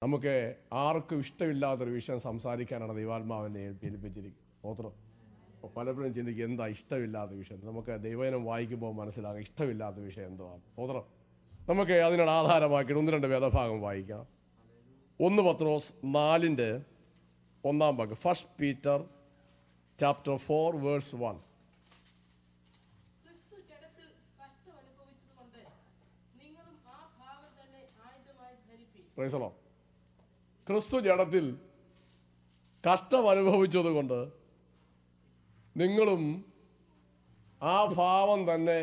നമുക്ക് ആർക്കും ഇഷ്ടമില്ലാത്തൊരു വിഷയം സംസാരിക്കാനാണ് ദൈവാത്മാവിനെ ഏൽപ്പിച്ചിരിക്കുന്നത് സ്തോത്രം അപ്പോൾ പലപ്പോഴും ചിന്തിക്കും എന്താ ഇഷ്ടമില്ലാത്ത വിഷയം നമുക്ക് ദൈവനം വായിക്കുമ്പോൾ മനസ്സിലാകും ഇഷ്ടമില്ലാത്ത വിഷയം എന്തുവാണ് സ്തോത്രം നമുക്ക് അതിനോട് ആധാരമാക്കിയിട്ട് ഒന്ന് രണ്ട് വേദഭാഗം വായിക്കാം ഒന്ന് പത്രോസ് നാലിൻ്റെ ഒന്നാം ഭാഗം first Peter chapter four verse one ക്രിസ്തു ജഡത്തിൽ കഷ്ടം അനുഭവിച്ചതുകൊണ്ട് നിങ്ങളും ആ ഭാവം തന്നെ ആയുധമായി ധരിപ്പി പ്രൈസലോ ക്രിസ്തു ജഡത്തിൽ കഷ്ടം അനുഭവിച്ചതുകൊണ്ട് നിങ്ങളും ആ ഭാവം തന്നെ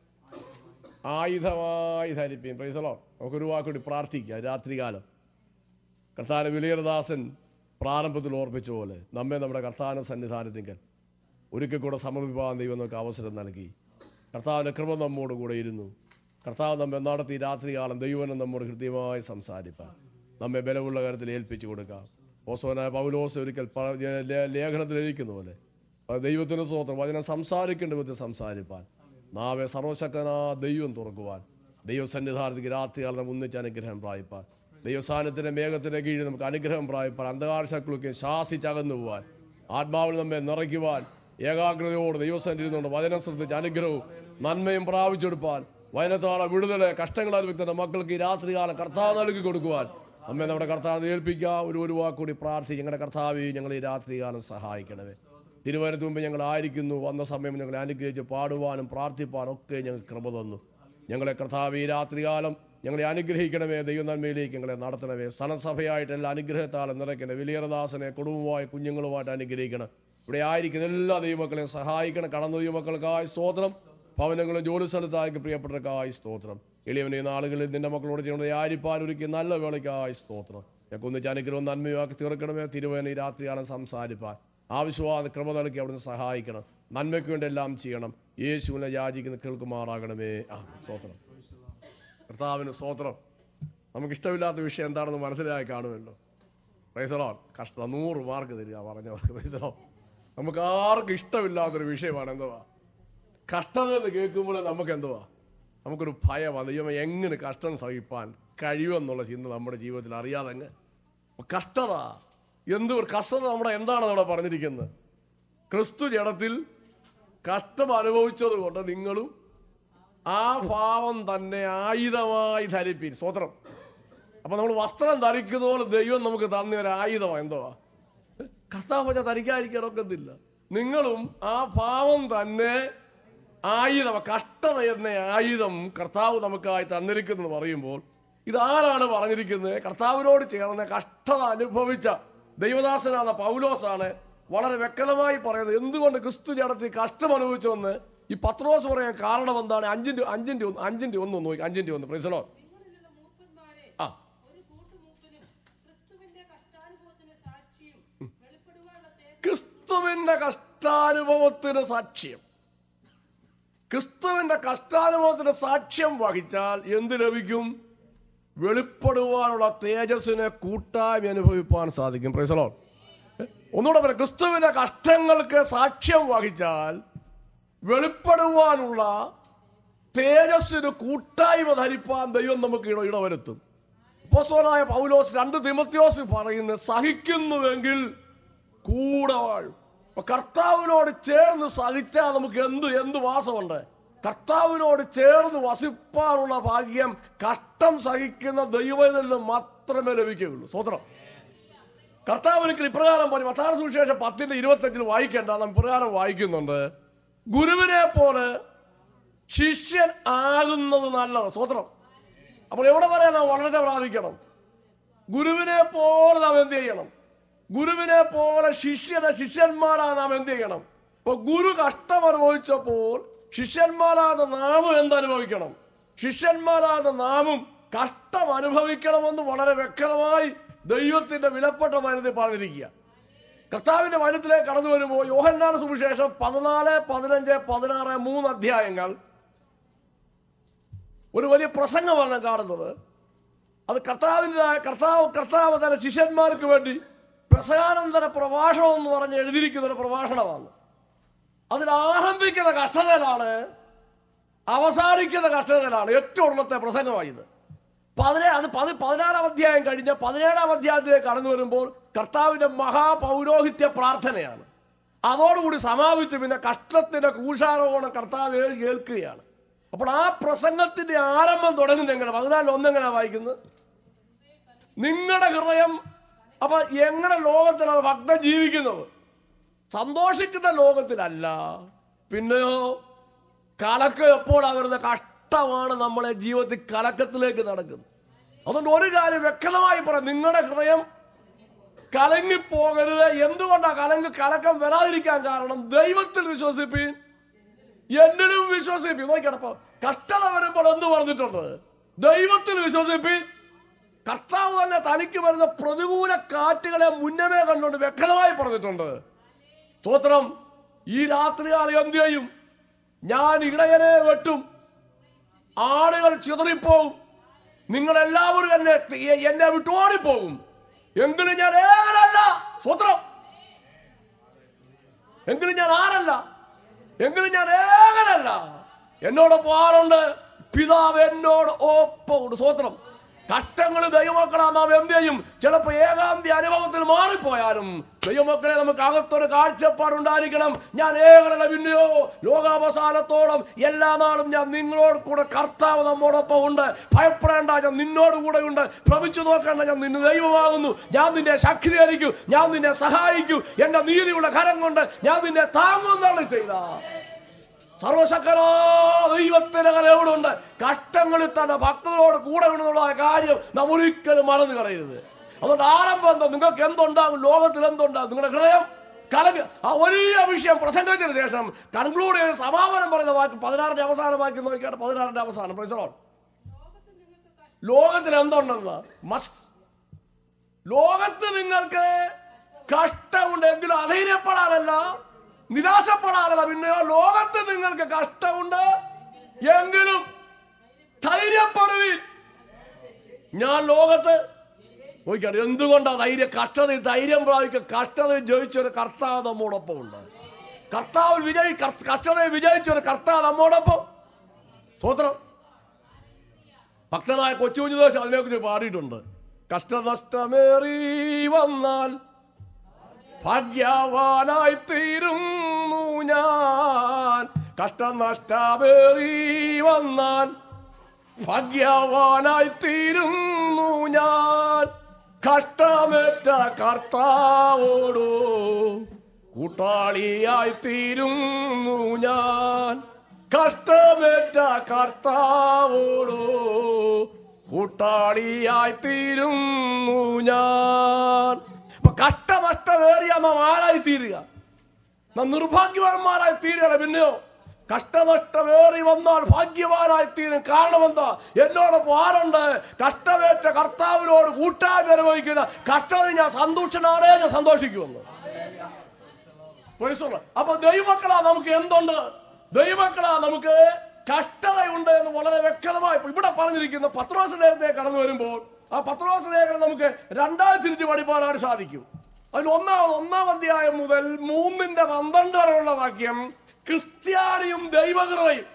ആയുധമായി ധരിപ്പീൻ പ്രൈസലോ നമുക്കൊരു വാക്കുകൂടി പ്രാർത്ഥിക്കാം രാത്രികാലം കർത്താന വിലയർദാസൻ പ്രാരംഭത്തിൽ ഓർപ്പിച്ച പോലെ നമ്മെ നമ്മുടെ കർത്താന സന്നിധാനത്തിങ്കൽ ഒരിക്കൽ കൂടെ സമർപ്പിക്കാൻ ദൈവം നമുക്ക് അവസരം നൽകി കർത്താവിൻ്റെ കൃപ നമ്മോട് കൂടെ ഇരുന്നു കർത്താവ് നമ്മെ നടത്തി രാത്രികാലം ദൈവനം നമ്മോട് കൃത്യമായി സംസാരിപ്പാൻ നമ്മെ ബലമുള്ള കാര്യത്തിൽ ഏൽപ്പിച്ചു കൊടുക്കാം ഓസോനായ പൗലോസ് ഒരിക്കൽ പ- ലേ- ലേഖനത്തിൽ എഴുതിക്കുന്ന പോലെ അത് ദൈവത്തിന് സ്വന്തം വചനം സംസാരിക്കേണ്ട വിധത്തിൽ സംസാരിപ്പാൻ നാവെ സർവശക്തനാ ദൈവം തുറക്കുവാൻ ദൈവസന്നിധാനത്തേക്ക് രാത്രികാലം നമുക്ക് ഒന്നിച്ച് അനുഗ്രഹം പ്രാപിപ്പാൻ ദൈവസാനത്തിന്റെ മേഘത്തിന്റെ കീഴിൽ നമുക്ക് അനുഗ്രഹം പ്രാപിപ്പാൻ അന്ധകാര ശക്തികളൊക്കെ ശാസിച്ചകന്നു പോവാൻ ആത്മാവിൽ നമ്മെ നിറയ്ക്കുവാൻ ഏകാഗ്രതയോട് ദൈവസന്നിധിന്നുകൊണ്ട് വചനം ശ്രദ്ധിച്ച് അനുഗ്രഹവും നന്മയും പ്രാപിച്ചെടുപ്പാൻ വചനത്താളെ വിടുതല് കഷ്ടങ്ങൾ അനുഭവിക്കുന്ന മക്കൾക്ക് ഈ രാത്രികാലം കർത്താവ് നൽകി കൊടുക്കുവാൻ നമ്മെ നമ്മുടെ കർത്താവ് ഏൽപ്പിക്കാം ഒരു ഒരു വാക്കുകൂടി പ്രാർത്ഥിച്ച് ഞങ്ങളുടെ കർത്താവെ ഞങ്ങൾ ഈ രാത്രികാലം സഹായിക്കണമേ തിരുവനന്തപുരത്ത് മുമ്പ് ഞങ്ങൾ ആയിരിക്കുന്നു വന്ന സമയം ഞങ്ങളെ അനുഗ്രഹിച്ച് പാടുവാനും പ്രാർത്ഥിപ്പാനും ഒക്കെ ഞങ്ങൾക്ക് കൃപ തന്നു ഞങ്ങളെ കർത്താവ് ഈ രാത്രികാലം ഞങ്ങളെ അനുഗ്രഹിക്കണമേ ദൈവനന്മയിലേക്ക് ഞങ്ങളെ നടത്തണമേ സനസഭയായിട്ട് എല്ലാ അനുഗ്രഹത്താലും നിറയ്ക്കണേ വലിയറദാസനെ കുടുംബമായി കുഞ്ഞുങ്ങളുമായിട്ട് അനുഗ്രഹിക്കണം ഇവിടെ ആയിരിക്കുന്ന എല്ലാ ദൈവമക്കളെയും സഹായിക്കണം കടന്നു ദൈവമക്കൾക്കായി സ്തോത്രം ഭവനങ്ങളും ജോലി സ്ഥലത്തായി പ്രിയപ്പെട്ടവർക്കായി സ്തോത്രം എളിയവനെ നാളുകളിൽ നിന്റെ മക്കളോട് ചെയ്യുന്നത് ആരിപ്പാൻ ഒരുക്കി നല്ല വേളയ്ക്കായി സ്തോത്രം ഞങ്ങൾക്ക് ഒന്നിച്ച് അനുഗ്രഹം നന്മയാക്കി തീർക്കണമേ തിരുവേന ഈ രാത്രികാലം സംസാരിപ്പാൻ ആവശ്യവാദ ക്രമ നൽകി അവിടുന്ന് സഹായിക്കണം നന്മയ്ക്ക് വേണ്ടി എല്ലാം ചെയ്യണം യേശുവിനെ യാചിക്കുന്ന കേൾക്കുമാറാകണമേ ആ സ്തോത്രം കർത്താവിന് സ്തോത്രം നമുക്ക് ഇഷ്ടമില്ലാത്ത വിഷയം എന്താണെന്ന് മനസ്സിലായി കാണുമല്ലോ പ്രൈസറോൺ കഷ്ട നൂറ് മാർക്ക് തരിക പറഞ്ഞവർക്ക് പ്രൈസറോ നമുക്ക് ആർക്കും ഇഷ്ടമില്ലാത്തൊരു വിഷയമാണ് എന്തുവാ കഷ്ടത എന്ന് കേൾക്കുമ്പോൾ നമുക്ക് എന്തുവാ നമുക്കൊരു ഭയമാണ് ദൈവം എങ്ങനെ കഷ്ടം സഹിപ്പാൻ കഴിയുമെന്നുള്ള ചിന്ത നമ്മുടെ ജീവിതത്തിൽ അറിയാതെ അങ്ങ് അപ്പൊ കഷ്ടത എന്ത് ഒരു കഷ്ടത നമ്മുടെ എന്താണ് അവിടെ പറഞ്ഞിരിക്കുന്നത് ക്രിസ്തു ജഡത്തിൽ കഷ്ടം അനുഭവിച്ചത് കൊണ്ട് നിങ്ങളും ആ ഭാവം തന്നെ ആയുധമായി ധരിപ്പീൻ സ്വത്രം അപ്പൊ നമ്മൾ വസ്ത്രം ധരിക്കുന്ന പോലെ ദൈവം നമുക്ക് തന്ന ഒരു ആയുധമാണ് എന്തോ കർത്താവ് വെച്ചാൽ ധരിക്കാതിരിക്കാൻ ഒക്കത്തില്ല നിങ്ങളും ആ ഭാവം തന്നെ ആയുധം കഷ്ടത എന്ന ആയുധം കർത്താവ് നമുക്കായി തന്നിരിക്കുന്നു എന്ന് പറയുമ്പോൾ ഇതാരാണ് പറഞ്ഞിരിക്കുന്നത് കർത്താവിനോട് ചേർന്ന് കഷ്ടത അനുഭവിച്ച ദൈവദാസനാണ് പൗലോസാണ് വളരെ വ്യക്തമായി പറയുന്നത് എന്തുകൊണ്ട് ക്രിസ്തു ജഡത്തിൽ കഷ്ടം അനുഭവിച്ചുവെന്ന് ഈ പത്രോസ് പറയാൻ കാരണം എന്താണ് അഞ്ചിന്റെ അഞ്ചിന്റെ ഒന്ന് അഞ്ചിന്റെ ഒന്ന് നോക്കി അഞ്ചിന്റെ ഒന്ന് പ്രൈസലോ നിങ്ങളിലുള്ള മൂപ്പന്മാരെ ആ ഒരു കൂട്ടുമൂപ്പനും ക്രിസ്തുവിന്റെ കഷ്ടാനുഭവത്തിന് സാക്ഷിയും വെളിപ്പെടുവാനുള്ള തേജസ് ക്രിസ്തുവിന്റെ കഷ്ടാനുഭവത്തിന് സാക്ഷ്യം ക്രിസ്തുവിന്റെ കഷ്ടാനുഭവത്തിന് സാക്ഷ്യം വഹിച്ചാൽ എന്ത് ലഭിക്കും വെളിപ്പെടുവാനുള്ള തേജസ്സിനെ കൂട്ടായ്മ അനുഭവിപ്പാൻ സാധിക്കും പ്രൈസലോ ഒന്നുകൂടെ പറയാം ക്രിസ്തുവിന്റെ കഷ്ടങ്ങൾക്ക് സാക്ഷ്യം വഹിച്ചാൽ വെളിപ്പെടുവാനുള്ള തേജസ്സിന് കൂട്ടായ്മ ധരിപ്പാൻ ദൈവം നമുക്ക് ഇട ഇടവരുത്തും അപ്പോസ്തലനായ പൗലോസ് രണ്ട് തിമത്യോസ് പറയുന്നത് സഹിക്കുന്നുവെങ്കിൽ കൂടെ വാഴും അപ്പൊ കർത്താവിനോട് ചേർന്ന് സഹിച്ചാൽ നമുക്ക് എന്ത് എന്ത് വാസമുണ്ട് കർത്താവിനോട് ചേർന്ന് വസിപ്പാനുള്ള ഭാഗ്യം കഷ്ടം സഹിക്കുന്ന ദൈവത്തിൽ നിന്ന് മാത്രമേ ലഭിക്കുകയുള്ളൂ സ്വത്രം കർത്താവിനിക്കൽ ഇപ്രകാരം പറഞ്ഞു പത്താം സുവിശേഷം പത്തിന്റെ ഇരുപത്തഞ്ചിൽ വായിക്കേണ്ട നാം ഇപ്രകാരം വായിക്കുന്നുണ്ട് ഗുരുവിനെ പോലെ ശിഷ്യൻ ആകുന്നത് നല്ലത് സ്വത്രം അപ്പോൾ എവിടെ വരെ നാം വളർച്ച പ്രാപിക്കണം ഗുരുവിനെ പോലെ നാം എന്ത് ചെയ്യണം ഗുരുവിനെ പോലെ ശിഷ്യനെ ശിഷ്യന്മാരാ നാം എന്ത് ചെയ്യണം ഇപ്പൊ ഗുരു കഷ്ടം അനുഭവിച്ചപ്പോൾ ശിഷ്യന്മാരാದ നാമും എന്തനുഭവിക്കണം ശിഷ്യന്മാരാದ നാമും കഷ്ടം അനുഭവിക്കണമെന്ന് വളരെ വ്യക്തമായി ദൈവത്തിന്റെ വിലപ്പെട്ട മരുന്നിൽ പറഞ്ഞിരിക്കുക കർത്താവിന്റെ വനത്തിലേക്ക് കടന്നു വരുമ്പോൾ യോഹന്നാന സുവിശേഷം പതിനാല് പതിനഞ്ച് പതിനാറ് മൂന്ന് അധ്യായങ്ങൾ ഒരു വലിയ പ്രസംഗമാണ് കാണുന്നത് അത് കർത്താവിൻ്റെ കർത്താവ് കർത്താവ് തന്റെ ശിഷ്യന്മാർക്ക് വേണ്ടി പ്രസകാനന്തര പ്രഭാഷണം എന്ന് പറഞ്ഞ് എഴുതിയിരിക്കുന്ന ഒരു പ്രഭാഷണമാണ് അതിൽ ആരംഭിക്കുന്ന കഷ്ടതയിലാണ് അവസാനിക്കുന്ന കഷ്ടതയിലാണ് ഏറ്റവും ഉള്ളത്തെ പ്രസംഗമായത് പതിനേഴ് അത് പതി പതിനാറാം അധ്യായം കഴിഞ്ഞ് പതിനേഴാം അധ്യായത്തിലേക്ക് കടന്നു വരുമ്പോൾ കർത്താവിന്റെ മഹാപൗരോഹിത്യ പ്രാർത്ഥനയാണ് അതോടുകൂടി സമാപിച്ച് പിന്നെ കഷ്ടത്തിന്റെ ക്രൂശാരോഹണം കർത്താവ് ഏ- കേൾക്കുകയാണ് അപ്പോൾ ആ പ്രസംഗത്തിന്റെ ആരംഭം തുടങ്ങുന്നത് എങ്ങനെ പതിനാലിൽ ഒന്നെങ്ങനെ വായിക്കുന്നത് നിങ്ങളുടെ ഹൃദയം അപ്പൊ എങ്ങനെ ലോകത്തിലാണ് ഭക്തൻ ജീവിക്കുന്നത് സന്തോഷിക്കുന്ന ലോകത്തിലല്ല പിന്നെയോ കലക്കം എപ്പോഴാണ് വരുന്നത് കഷ്ടമാണ് നമ്മളെ ജീവിതത്തിൽ കലക്കത്തിലേക്ക് നടക്കുന്നത് അതുകൊണ്ട് ഒരു കാര്യം വ്യക്തമായി പറയാം നിങ്ങളുടെ ഹൃദയം കലങ്ങിപ്പോകരുത് എന്തുകൊണ്ടാ കലങ്ങ് കലക്കം വരാതിരിക്കാൻ കാരണം ദൈവത്തിൽ വിശ്വസിപ്പീൻ എന്നിലും വിശ്വസിപ്പീൻ നോക്കിയടപ്പോ കഷ്ടത വരുമ്പോൾ എന്ത് പറഞ്ഞിട്ടുണ്ട് ദൈവത്തിൽ വിശ്വസിപ്പീൻ കർത്താവ് തന്നെ തനിക്ക് വരുന്ന പ്രതികൂല കാറ്റുകളെ മുന്നമേ കണ്ടുകൊണ്ട് വ്യക്തമായി പറഞ്ഞിട്ടുണ്ട് സ്തോത്രം ഈ രാത്രികാലം എന്ത് ചെയ്യും ഞാൻ ഇടയനെ വെട്ടും ആളുകൾ ചിതറിപ്പോവും നിങ്ങൾ എല്ലാവരും എന്നെ എന്നെ വിട്ട് ഓടിപ്പോകും എങ്കിലും ഞാൻ ഏകനല്ല സ്വത്രം എങ്കിലും ഞാൻ ആരല്ല എങ്കിലും ഞാൻ ഏകനല്ല എന്നോടൊപ്പം ആരുണ്ട് പിതാവ് എന്നോട് ഒപ്പമുണ്ട് സ്വത്രം കഷ്ടങ്ങൾ ദൈവമക്കളാം നാം എന്ത് ചെയ്യും ചിലപ്പോൾ ഏകാന്തി അനുഭവത്തിൽ മാറിപ്പോയാലും ദൈവമക്കളെ നമുക്ക് അകത്തൊരു കാഴ്ചപ്പാടുണ്ടായിരിക്കണം ഞാൻ ഏകനല്ല പിന്നെയോ ലോകാവസാനത്തോളം എല്ലാ നാളും ഞാൻ നിങ്ങളോട് കൂടെ കർത്താവ് നമ്മോടൊപ്പം ഉണ്ട് ഭയപ്പെടേണ്ട ഞാൻ നിന്നോട് കൂടെ ഉണ്ട് ഭ്രമിച്ചു നോക്കേണ്ട ഞാൻ നിന്നെ ദൈവമാകുന്നു ഞാൻ നിന്നെ ശക്തീകരിക്കും ഞാൻ നിന്നെ സഹായിക്കും എന്റെ നീതിയുള്ള കരം കൊണ്ട് ഞാൻ നിന്നെ താങ്ങുന്നതാണ് ചെയ്ത സർവശക്തരോ ദൈവത്തിന്റെ കരം എവിടെ ഉണ്ട് കഷ്ടങ്ങളിൽ തന്നെ ഭക്തരോട് കൂടെ ഉണ്ടെന്നുള്ള കാര്യം നാം ഒരിക്കലും മറന്നു കളയരുത് അതുകൊണ്ട് ആരംഭം എന്താ നിങ്ങൾക്ക് എന്തുണ്ടാകും ലോകത്തിൽ എന്തുണ്ടാകും നിങ്ങളുടെ ഹൃദയം കലങ്ങ് ആ വലിയ വിഷയം പ്രസംഗത്തിന് ശേഷം കൺക്ലൂഡ് ചെയ്ത് സമാപനം പറയുന്ന വാക്ക് പതിനാറിന്റെ അവസാന വാക്യം നോക്കിയാട്ട് പതിനാറിന്റെ അവസാനം പ്രൈസറോൺ ലോകത്തിൽ എന്തുണ്ടെന്ന് മസ് ലോകത്ത് നിങ്ങൾക്ക് കഷ്ടമുണ്ടെങ്കിലും അധൈര്യപ്പെടാനല്ല നിരാശപ്പെടാനല്ല പിന്നെയോ ലോകത്ത് നിങ്ങൾക്ക് കഷ്ടമുണ്ട് എങ്കിലും ധൈര്യപ്പെടുവിൻ ഞാൻ ലോകത്ത് നോക്കിയാണ് എന്തുകൊണ്ടാ ധൈര്യം കഷ്ടത ധൈര്യം പ്രാപിക്കുക കഷ്ടത ജയിച്ചൊരു കർത്താവ് നമ്മോടൊപ്പം ഉണ്ട് കർത്താവ് വിജയി കർ- കഷ്ടതയെ വിജയിച്ചൊരു കർത്താവ് നമ്മോടൊപ്പം സ്വത്രം ഭക്തനായ കൊച്ചു കുഞ്ഞുദേശം അതിനെക്കുറിച്ച് പാടിയിട്ടുണ്ട് കഷ്ടനഷ്ടമേറി വന്നാൽ ഭാഗ്യവാനായി തീരുന്നു ഞാൻ കഷ്ടനഷ്ടമേറി വന്നാൽ ഭാഗ്യവാനായി തീരുന്നു ഞാൻ കഷ്ടമേറ്റ കർത്താവോടു കൂട്ടാളിയായി തീരുന്നു ഞാൻ കഷ്ടമേറ്റ കർത്താവോടു കൂട്ടാളിയായി തീരുന്നു ഞാൻ അപ്പൊ കഷ്ടനഷ്ടമേറിയ നാം ആരായി തീരുക നാം നിർഭാഗ്യവാന്മാരായി തീരുകയാണ് പിന്നെയോ കഷ്ടനഷ്ടമേറി വന്നാൽ ഭാഗ്യവാനായി തീരും കാരണം എന്താ എന്നോടൊപ്പം ആരുണ്ട് കഷ്ടമേറ്റ കർത്താവിനോട് കൂട്ടായ്മ അനുഭവിക്കുന്ന കഷ്ടത ഞാൻ സന്തോഷനാണേ ഞാൻ സന്തോഷിക്കുമെന്ന് മനസ്സിലുള്ള അപ്പൊ ദൈവമക്കളാ നമുക്ക് എന്തുണ്ട് ദൈവമക്കളാ നമുക്ക് കഷ്ടതയുണ്ട് എന്ന് വളരെ വ്യക്തമായി ഇപ്പൊ ഇവിടെ പറഞ്ഞിരിക്കുന്ന പത്രോസ് ലേഖനത്തെ കടന്നു വരുമ്പോൾ ആ പത്രോസ് ലേഖനം നമുക്ക് രണ്ടായി തിരിച്ച് പഠിപ്പാനായിട്ട് സാധിക്കും അതിൽ ഒന്നാമത് ഒന്നാം അധ്യായം മുതൽ മൂന്നിന്റെ പന്ത്രണ്ട് വരെയുള്ള വാക്യം ക്രിസ്ത്യാനിയും ദൈവകൃതയും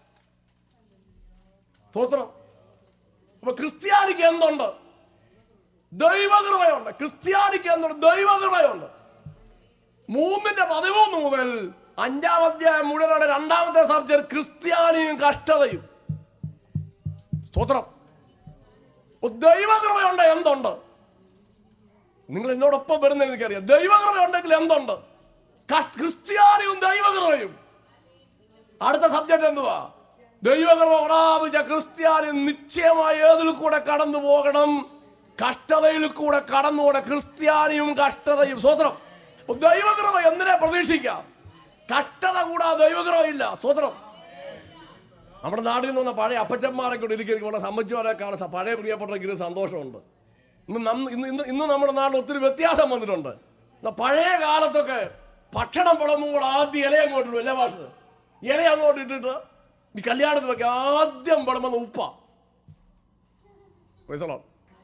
സ്തോത്രം അപ്പൊ ക്രിസ്ത്യാനിക്ക് എന്തുണ്ട് ദൈവകൃപയുണ്ട് ക്രിസ്ത്യാനിക്ക് എന്തുണ്ട് ദൈവകൃപയുണ്ട് മൂന്നിന്റെ പതിമൂന്ന് മുതൽ അഞ്ചാം അധ്യായം മുഴുവനാണ് രണ്ടാമത്തെ സബ്ജക്ട് ക്രിസ്ത്യാനിയും കഷ്ടതയും സ്തോത്രം അപ്പൊ ദൈവകൃപയുണ്ട് എന്തുണ്ട് നിങ്ങൾ എന്നോടൊപ്പം വരുന്ന എനിക്കറിയാം ദൈവകൃപയുണ്ടെങ്കിൽ എന്തുണ്ട് കഷ്- ക്രിസ്ത്യാനിയും ദൈവകൃപയും അടുത്ത സബ്ജക്ട് എന്തുവാ ദൈവകൃപ പ്രാപിച്ച ക്രിസ്ത്യാനി നിശ്ചയമായി ഏതിൽ കൂടെ കടന്നു പോകണം കഷ്ടതയിൽ കൂടെ കടന്നുകൂടെ ക്രിസ്ത്യാനിയും കഷ്ടതയും സ്വതന്ത്രം ദൈവകൃപ എന്തിനെ പ്രതീക്ഷിക്കാം കഷ്ടത കൂടാതെ ദൈവകൃപ ഇല്ല സ്വതന്ത്രം നമ്മുടെ നാട്ടിൽ നിന്ന് വന്ന പഴയ അപ്പച്ചന്മാരൊക്കെ കൂടെ ഇരിക്കും ഇവിടെ സമ്മതിച്ചവരെ കാണാൻ സ- പഴയ പ്രിയപ്പെട്ടെങ്കിൽ സന്തോഷമുണ്ട് ഇന്ന് നം- ഇന്ന് ഇന്ന് ഇന്ന് നമ്മുടെ നാട്ടിൽ ഒത്തിരി വ്യത്യാസം വന്നിട്ടുണ്ട് എന്നാ പഴയ കാലത്തൊക്കെ ഭക്ഷണം വിളമ്പുമ്പോൾ ആദ്യം ഇല അങ്ങോട്ട് ഇടും അല്ലേ ഭാഷ ഇല അങ്ങോട്ട് ഇട്ടിട്ട് ഈ കല്യാണത്തിലൊക്കെ ആദ്യം വിളമ്പുന്ന ഉപ്പ മനസ്സിലാവും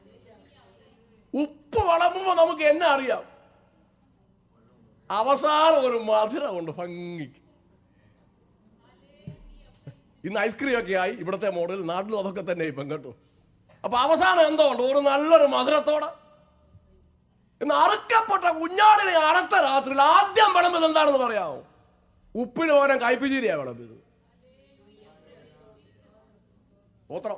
ഉപ്പ് വിളമ്പുമ്പോൾ നമുക്ക് എന്നെ അറിയാം അവസാനം ഒരു മധുരമുണ്ട് ഭംഗിക്ക് ഇന്ന് ഐസ്ക്രീം ഒക്കെ ആയി ഇവിടുത്തെ മോഡൽ നാട്ടിലും അതൊക്കെ തന്നെ ഇപ്പം കേട്ടോ അപ്പൊ അവസാനം എന്തോ ഉണ്ട് ഒരു നല്ലൊരു മധുരത്തോടെ ഇന്ന് അറുക്കപ്പെട്ട കുഞ്ഞാടിനെ അടുത്ത രാത്രിയിൽ ആദ്യം വിളമ്പത് എന്താണെന്ന് പറയാമോ ഉപ്പിന് പകരം കയ്പിചീരിയാ വിളമ്പത് സ്തോത്രം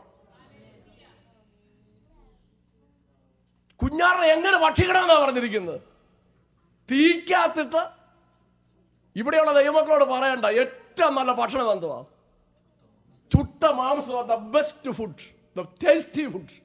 കുഞ്ഞാടിനെ എങ്ങനെ ഭക്ഷിക്കണമെന്നാണ് പറഞ്ഞിരിക്കുന്നത് തീക്കകത്തിട്ട് ഇവിടെയുള്ള ദൈവമക്കളോട് പറയണ്ട ഏറ്റവും നല്ല ഭക്ഷണം എന്തുവാ ചുട്ട മാംസം the best food the tasty food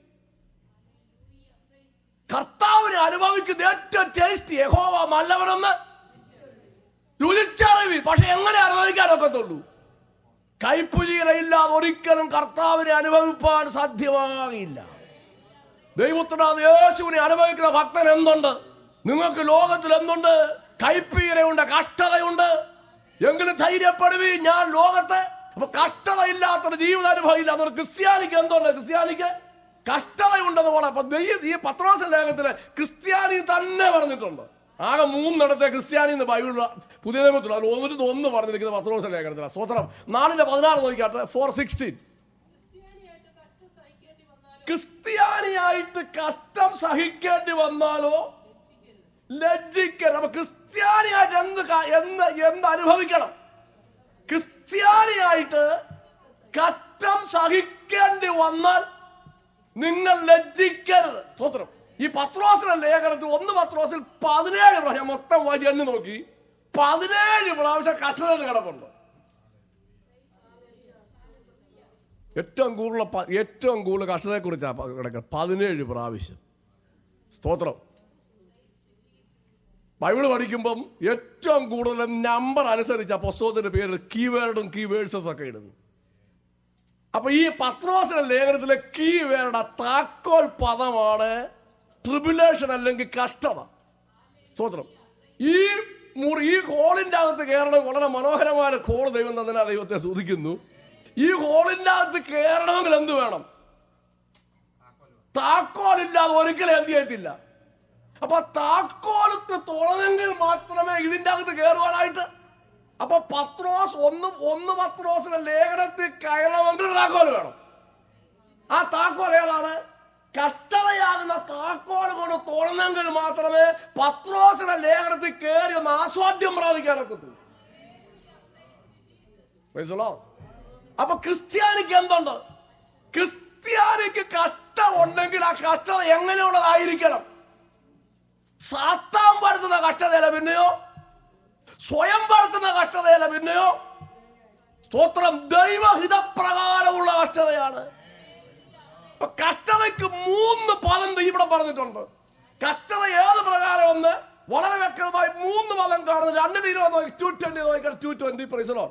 കർത്താവിനെ അനുഭവിക്കുന്ന ഏറ്റവും ടേസ്റ്റി യഹോവ നല്ലവനെന്ന് രുചിച്ചറിവി പക്ഷെ എങ്ങനെ അനുഭവിക്കാനൊക്കത്തുള്ളൂ കൈപ്പുലിയില്ലാതെ ഒരിക്കലും കർത്താവിനെ അനുഭവിപ്പാൻ സാധ്യമാകില്ല ദൈവത്തിനാണ് യേശുവിനെ അനുഭവിക്കുന്ന ഭക്തൻ എന്തുണ്ട് നിങ്ങൾക്ക് ലോകത്തിൽ എന്തുണ്ട് കൈപ്പീരയുണ്ട് കഷ്ടതയുണ്ട് എങ്കിലും ധൈര്യപ്പെടുവി ഞാൻ ലോകത്തെ അപ്പൊ കഷ്ടതയില്ലാത്തൊരു ജീവിതാനുഭവം ഇല്ലാത്തൊരു ക്രിസ്ത്യാനിക്ക് എന്തുണ്ട് ക്രിസ്ത്യാനിക്ക് കഷ്ടതയുണ്ടെന്ന് പോലെ അപ്പൊ ദൈവ- ഈ പത്രോസ ലേഖനത്തില് ക്രിസ്ത്യാനി തന്നെ പറഞ്ഞിട്ടുണ്ട് ആകെ മൂന്നിടത്തെ ക്രിസ്ത്യാനി എന്ന് ബൈബിൾ പുതിയ നിയമത്തിൽ അതിൽ ഒരു ഒന്ന് പറഞ്ഞിരിക്കുന്നത് പത്രോസ ലേഖനത്തിലാണ് സ്വതന്ത്രം നാലിന്റെ പതിനാറ് നോക്കിക്കാട്ടെ ഫോർ സിക്സ്റ്റീൻ ക്രിസ്ത്യാനിയായിട്ട് കഷ്ടം സഹിക്കേണ്ടി വന്നാലോ ക്രിസ്ത്യാനിയായിട്ട് കഷ്ടം സഹിക്കേണ്ടി വന്നാലോ ലജ്ജിക്കരുത് അപ്പൊ ക്രിസ്ത്യാനിയായിട്ട് എന്ത് ക- എന്ത് എന്ത് അനുഭവിക്കണം ക്രിസ്ത്യാനിയായിട്ട് കഷ്ടം സഹിക്കേണ്ടി വന്നാൽ നിങ്ങൾ ലജ്ജിക്കരുത് സ്വത്രം ഈ പത്രോസിലെ ലേഖനത്തിൽ ഒന്ന് പത്രോസിൽ പതിനേഴ് പ്രാവശ്യം മൊത്തം വായിച്ച് എണ്ണി നോക്കി പതിനേഴ് പ്രാവശ്യം കഷ്ടതയിൽ കിടപ്പുണ്ട് ഏറ്റവും കൂടുതൽ പ- ഏറ്റവും കൂടുതൽ കഷ്ടതയെ കുറിച്ചാണ് കിടക്കുക പതിനേഴ് പ്രാവശ്യം സ്തോത്രം ബൈബിൾ പഠിക്കുമ്പം ഏറ്റവും കൂടുതൽ നമ്പർ അനുസരിച്ച് ആ പുസ്തകത്തിന്റെ പേര് കീവേഡും കീവേഡ്സസ് ഒക്കെ ഇടുന്നു അപ്പൊ ഈ പത്രോസിന്റെ ലേഖനത്തിലെ കീ വേർഡ് താക്കോൽ പദമാണ് ട്രിബുലേഷൻ അല്ലെങ്കിൽ കഷ്ടത സ്തോത്രം ഈ മുറി ഈ ഹോളിന്റെ അകത്ത് കയറണം വളരെ മനോഹരമായ ഹോൾ ദൈവം തന്നെ ദൈവത്തെ സൂചിക്കുന്നു ഈ ഹോളിന്റെ അകത്ത് കയറണമെങ്കിൽ എന്ത് വേണം താക്കോലില്ലാതെ ഒരിക്കലും എന്ത് ചെയ്യത്തില്ല അപ്പൊ താക്കോലത്ത് തുറന്നെങ്കിൽ മാത്രമേ ഇതിന്റെ അകത്ത് കയറുവാനായിട്ട് അപ്പൊ പത്രോസ് ഒന്ന് ഒന്ന് പത്രോസിന്റെ ലേഖനത്തിൽ കയറണമെങ്കിൽ ഒരു താക്കോൽ വേണം ആ താക്കോൽ ഏതാണ് കഷ്ടതയാകുന്ന താക്കോൽ കൊണ്ട് തുറന്നെങ്കിൽ മാത്രമേ പത്രോസിന്റെ ലേഖനത്തിൽ കയറി ഒന്ന് ആസ്വാദ്യം പ്രാപിക്കാനൊക്കത്തുള്ളൂ Praise the Lord. അപ്പൊ ക്രിസ്ത്യാനിക്ക് എന്തുണ്ട് ക്രിസ്ത്യാനിക്ക് കഷ്ടം ഉണ്ടെങ്കിൽ ആ കഷ്ടത എങ്ങനെയുള്ളതായിരിക്കണം സാത്താൻ വരുത്തുന്ന കഷ്ടതയല്ല പിന്നെയോ സ്വയം വരുത്തുന്ന കഷ്ടതയല്ല പിന്നെയോ സ്തോത്രം ദൈവഹിതപ്രകാരമുള്ള കഷ്ടതയാണ് അപ്പൊ കഷ്ടതയ്ക്ക് മൂന്ന് പദം ദൈവം ഇവിടെ പറഞ്ഞിട്ടുണ്ട് കഷ്ടത ഏത് പ്രകാരം ഒന്ന് വളരെ വ്യക്തമായി മൂന്ന് പദം കാണുന്നു രണ്ടിന് ഇരുപത് നോക്കി ടു ട്വന്റി നോക്കിയാൽ ടു ട്വന്റി പ്രൈസലോ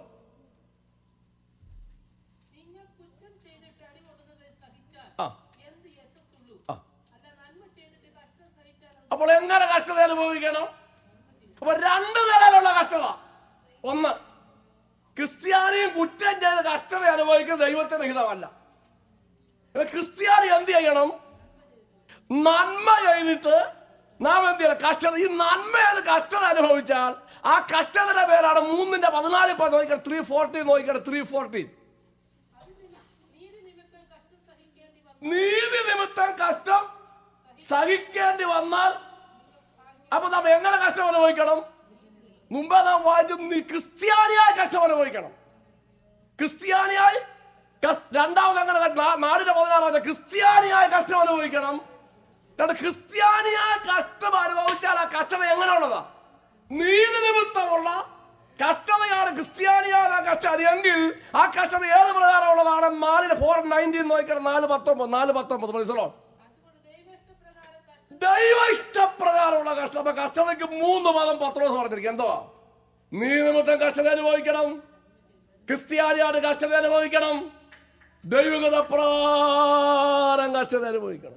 നിങ്ങൾ കുറ്റം ചെയ്തിട്ട് അടികൊള്ളുന്നത് സഹിച്ചാൽ ആ. എന്ത് യശസ്സുള്ളൂ ആ. അല്ല നന്മ ചെയ്തിട്ട് കഷ്ടം സഹിച്ചാൽ അത് അപ്പോൾ എങ്ങനെ കഷ്ടത അനുഭവിക്കണം അപ്പൊ രണ്ട് നിലയിലുള്ള കഷ്ടത ഒന്ന് ക്രിസ്ത്യാനിയും കുറ്റം ചെയ്ത് കഷ്ടത അനുഭവിക്കുന്ന ദൈവത്തിന്റെ ഹിതമല്ല എന്നാൽ ക്രിസ്ത്യാനി എന്ത് ചെയ്യണം നന്മ ചെയ്തിട്ട് നാം എന്ത് ചെയ്യണം കഷ്ടത ഈ നന്മയിൽ കഷ്ടത അനുഭവിച്ചാൽ ആ കഷ്ടതയുടെ പേരാണ് മൂന്നിന്റെ പതിനാല് ഇപ്പൊ നോക്കിയാൽ ത്രീ ഫോർട്ടീൻ നോക്കിയാൽ ത്രീ ഫോർട്ടീൻ അത് നിമി- നീതി നിമിത്തം കഷ്ടം സഹിക്കേണ്ടി വന്നു നീതി നിമിത്തം കഷ്ടം സഹിക്കേണ്ടി വന്നാൽ അപ്പൊ നാം എങ്ങനെ കഷ്ടം അനുഭവിക്കണം മുമ്പേ നാം വായിച്ചു നീ ക്രിസ്ത്യാനിയായി കഷ്ടം അനുഭവിക്കണം ക്രിസ്ത്യാനിയായി കസ്- രണ്ടാമത് എങ്ങനെ ക- നാ- നാടിന്റെ പതിനാറാമത്തെ ക്രിസ്ത്യാനിയായി കഷ്ടം അനുഭവിക്കണം രണ്ട് ക്രിസ്ത്യാനിയായ കഷ്ടം അനുഭവിച്ചാൽ ആ കഷ്ടത എങ്ങനെയുള്ളതാ നീതി നിമിത്തമുള്ള കഷ്ടതയാണ് ക്രിസ്ത്യാനിയായ ആ കഷ്ടത എങ്കിൽ ആ കഷ്ടത ഏത് പ്രകാരമുള്ളതാണ് നാലിന് ഫോർ നയൻറ്റീൻ നോക്കിയാൽ നാല് പത്തൊമ്പത് നാല് പത്തൊമ്പത് മനസ്സിലോ അതുകൊണ്ട് ദൈവ ഇഷ്ടപ്രകാരം കഷ്ടം ദൈവ ഇഷ്ടപ്രകാരമുള്ള കഷ്ടത അപ്പൊ കഷ്ടതയ്ക്ക് മൂന്ന് പദം പത്രോസ് പറഞ്ഞിരിക്കും എന്തോ നീ നിമിത്തം കഷ്ടത അനുഭവിക്കണം ക്രിസ്ത്യാനിയാണ് കഷ്ടത അനുഭവിക്കണം ദൈവഗത പ്രകാരം കഷ്ടത അനുഭവിക്കണം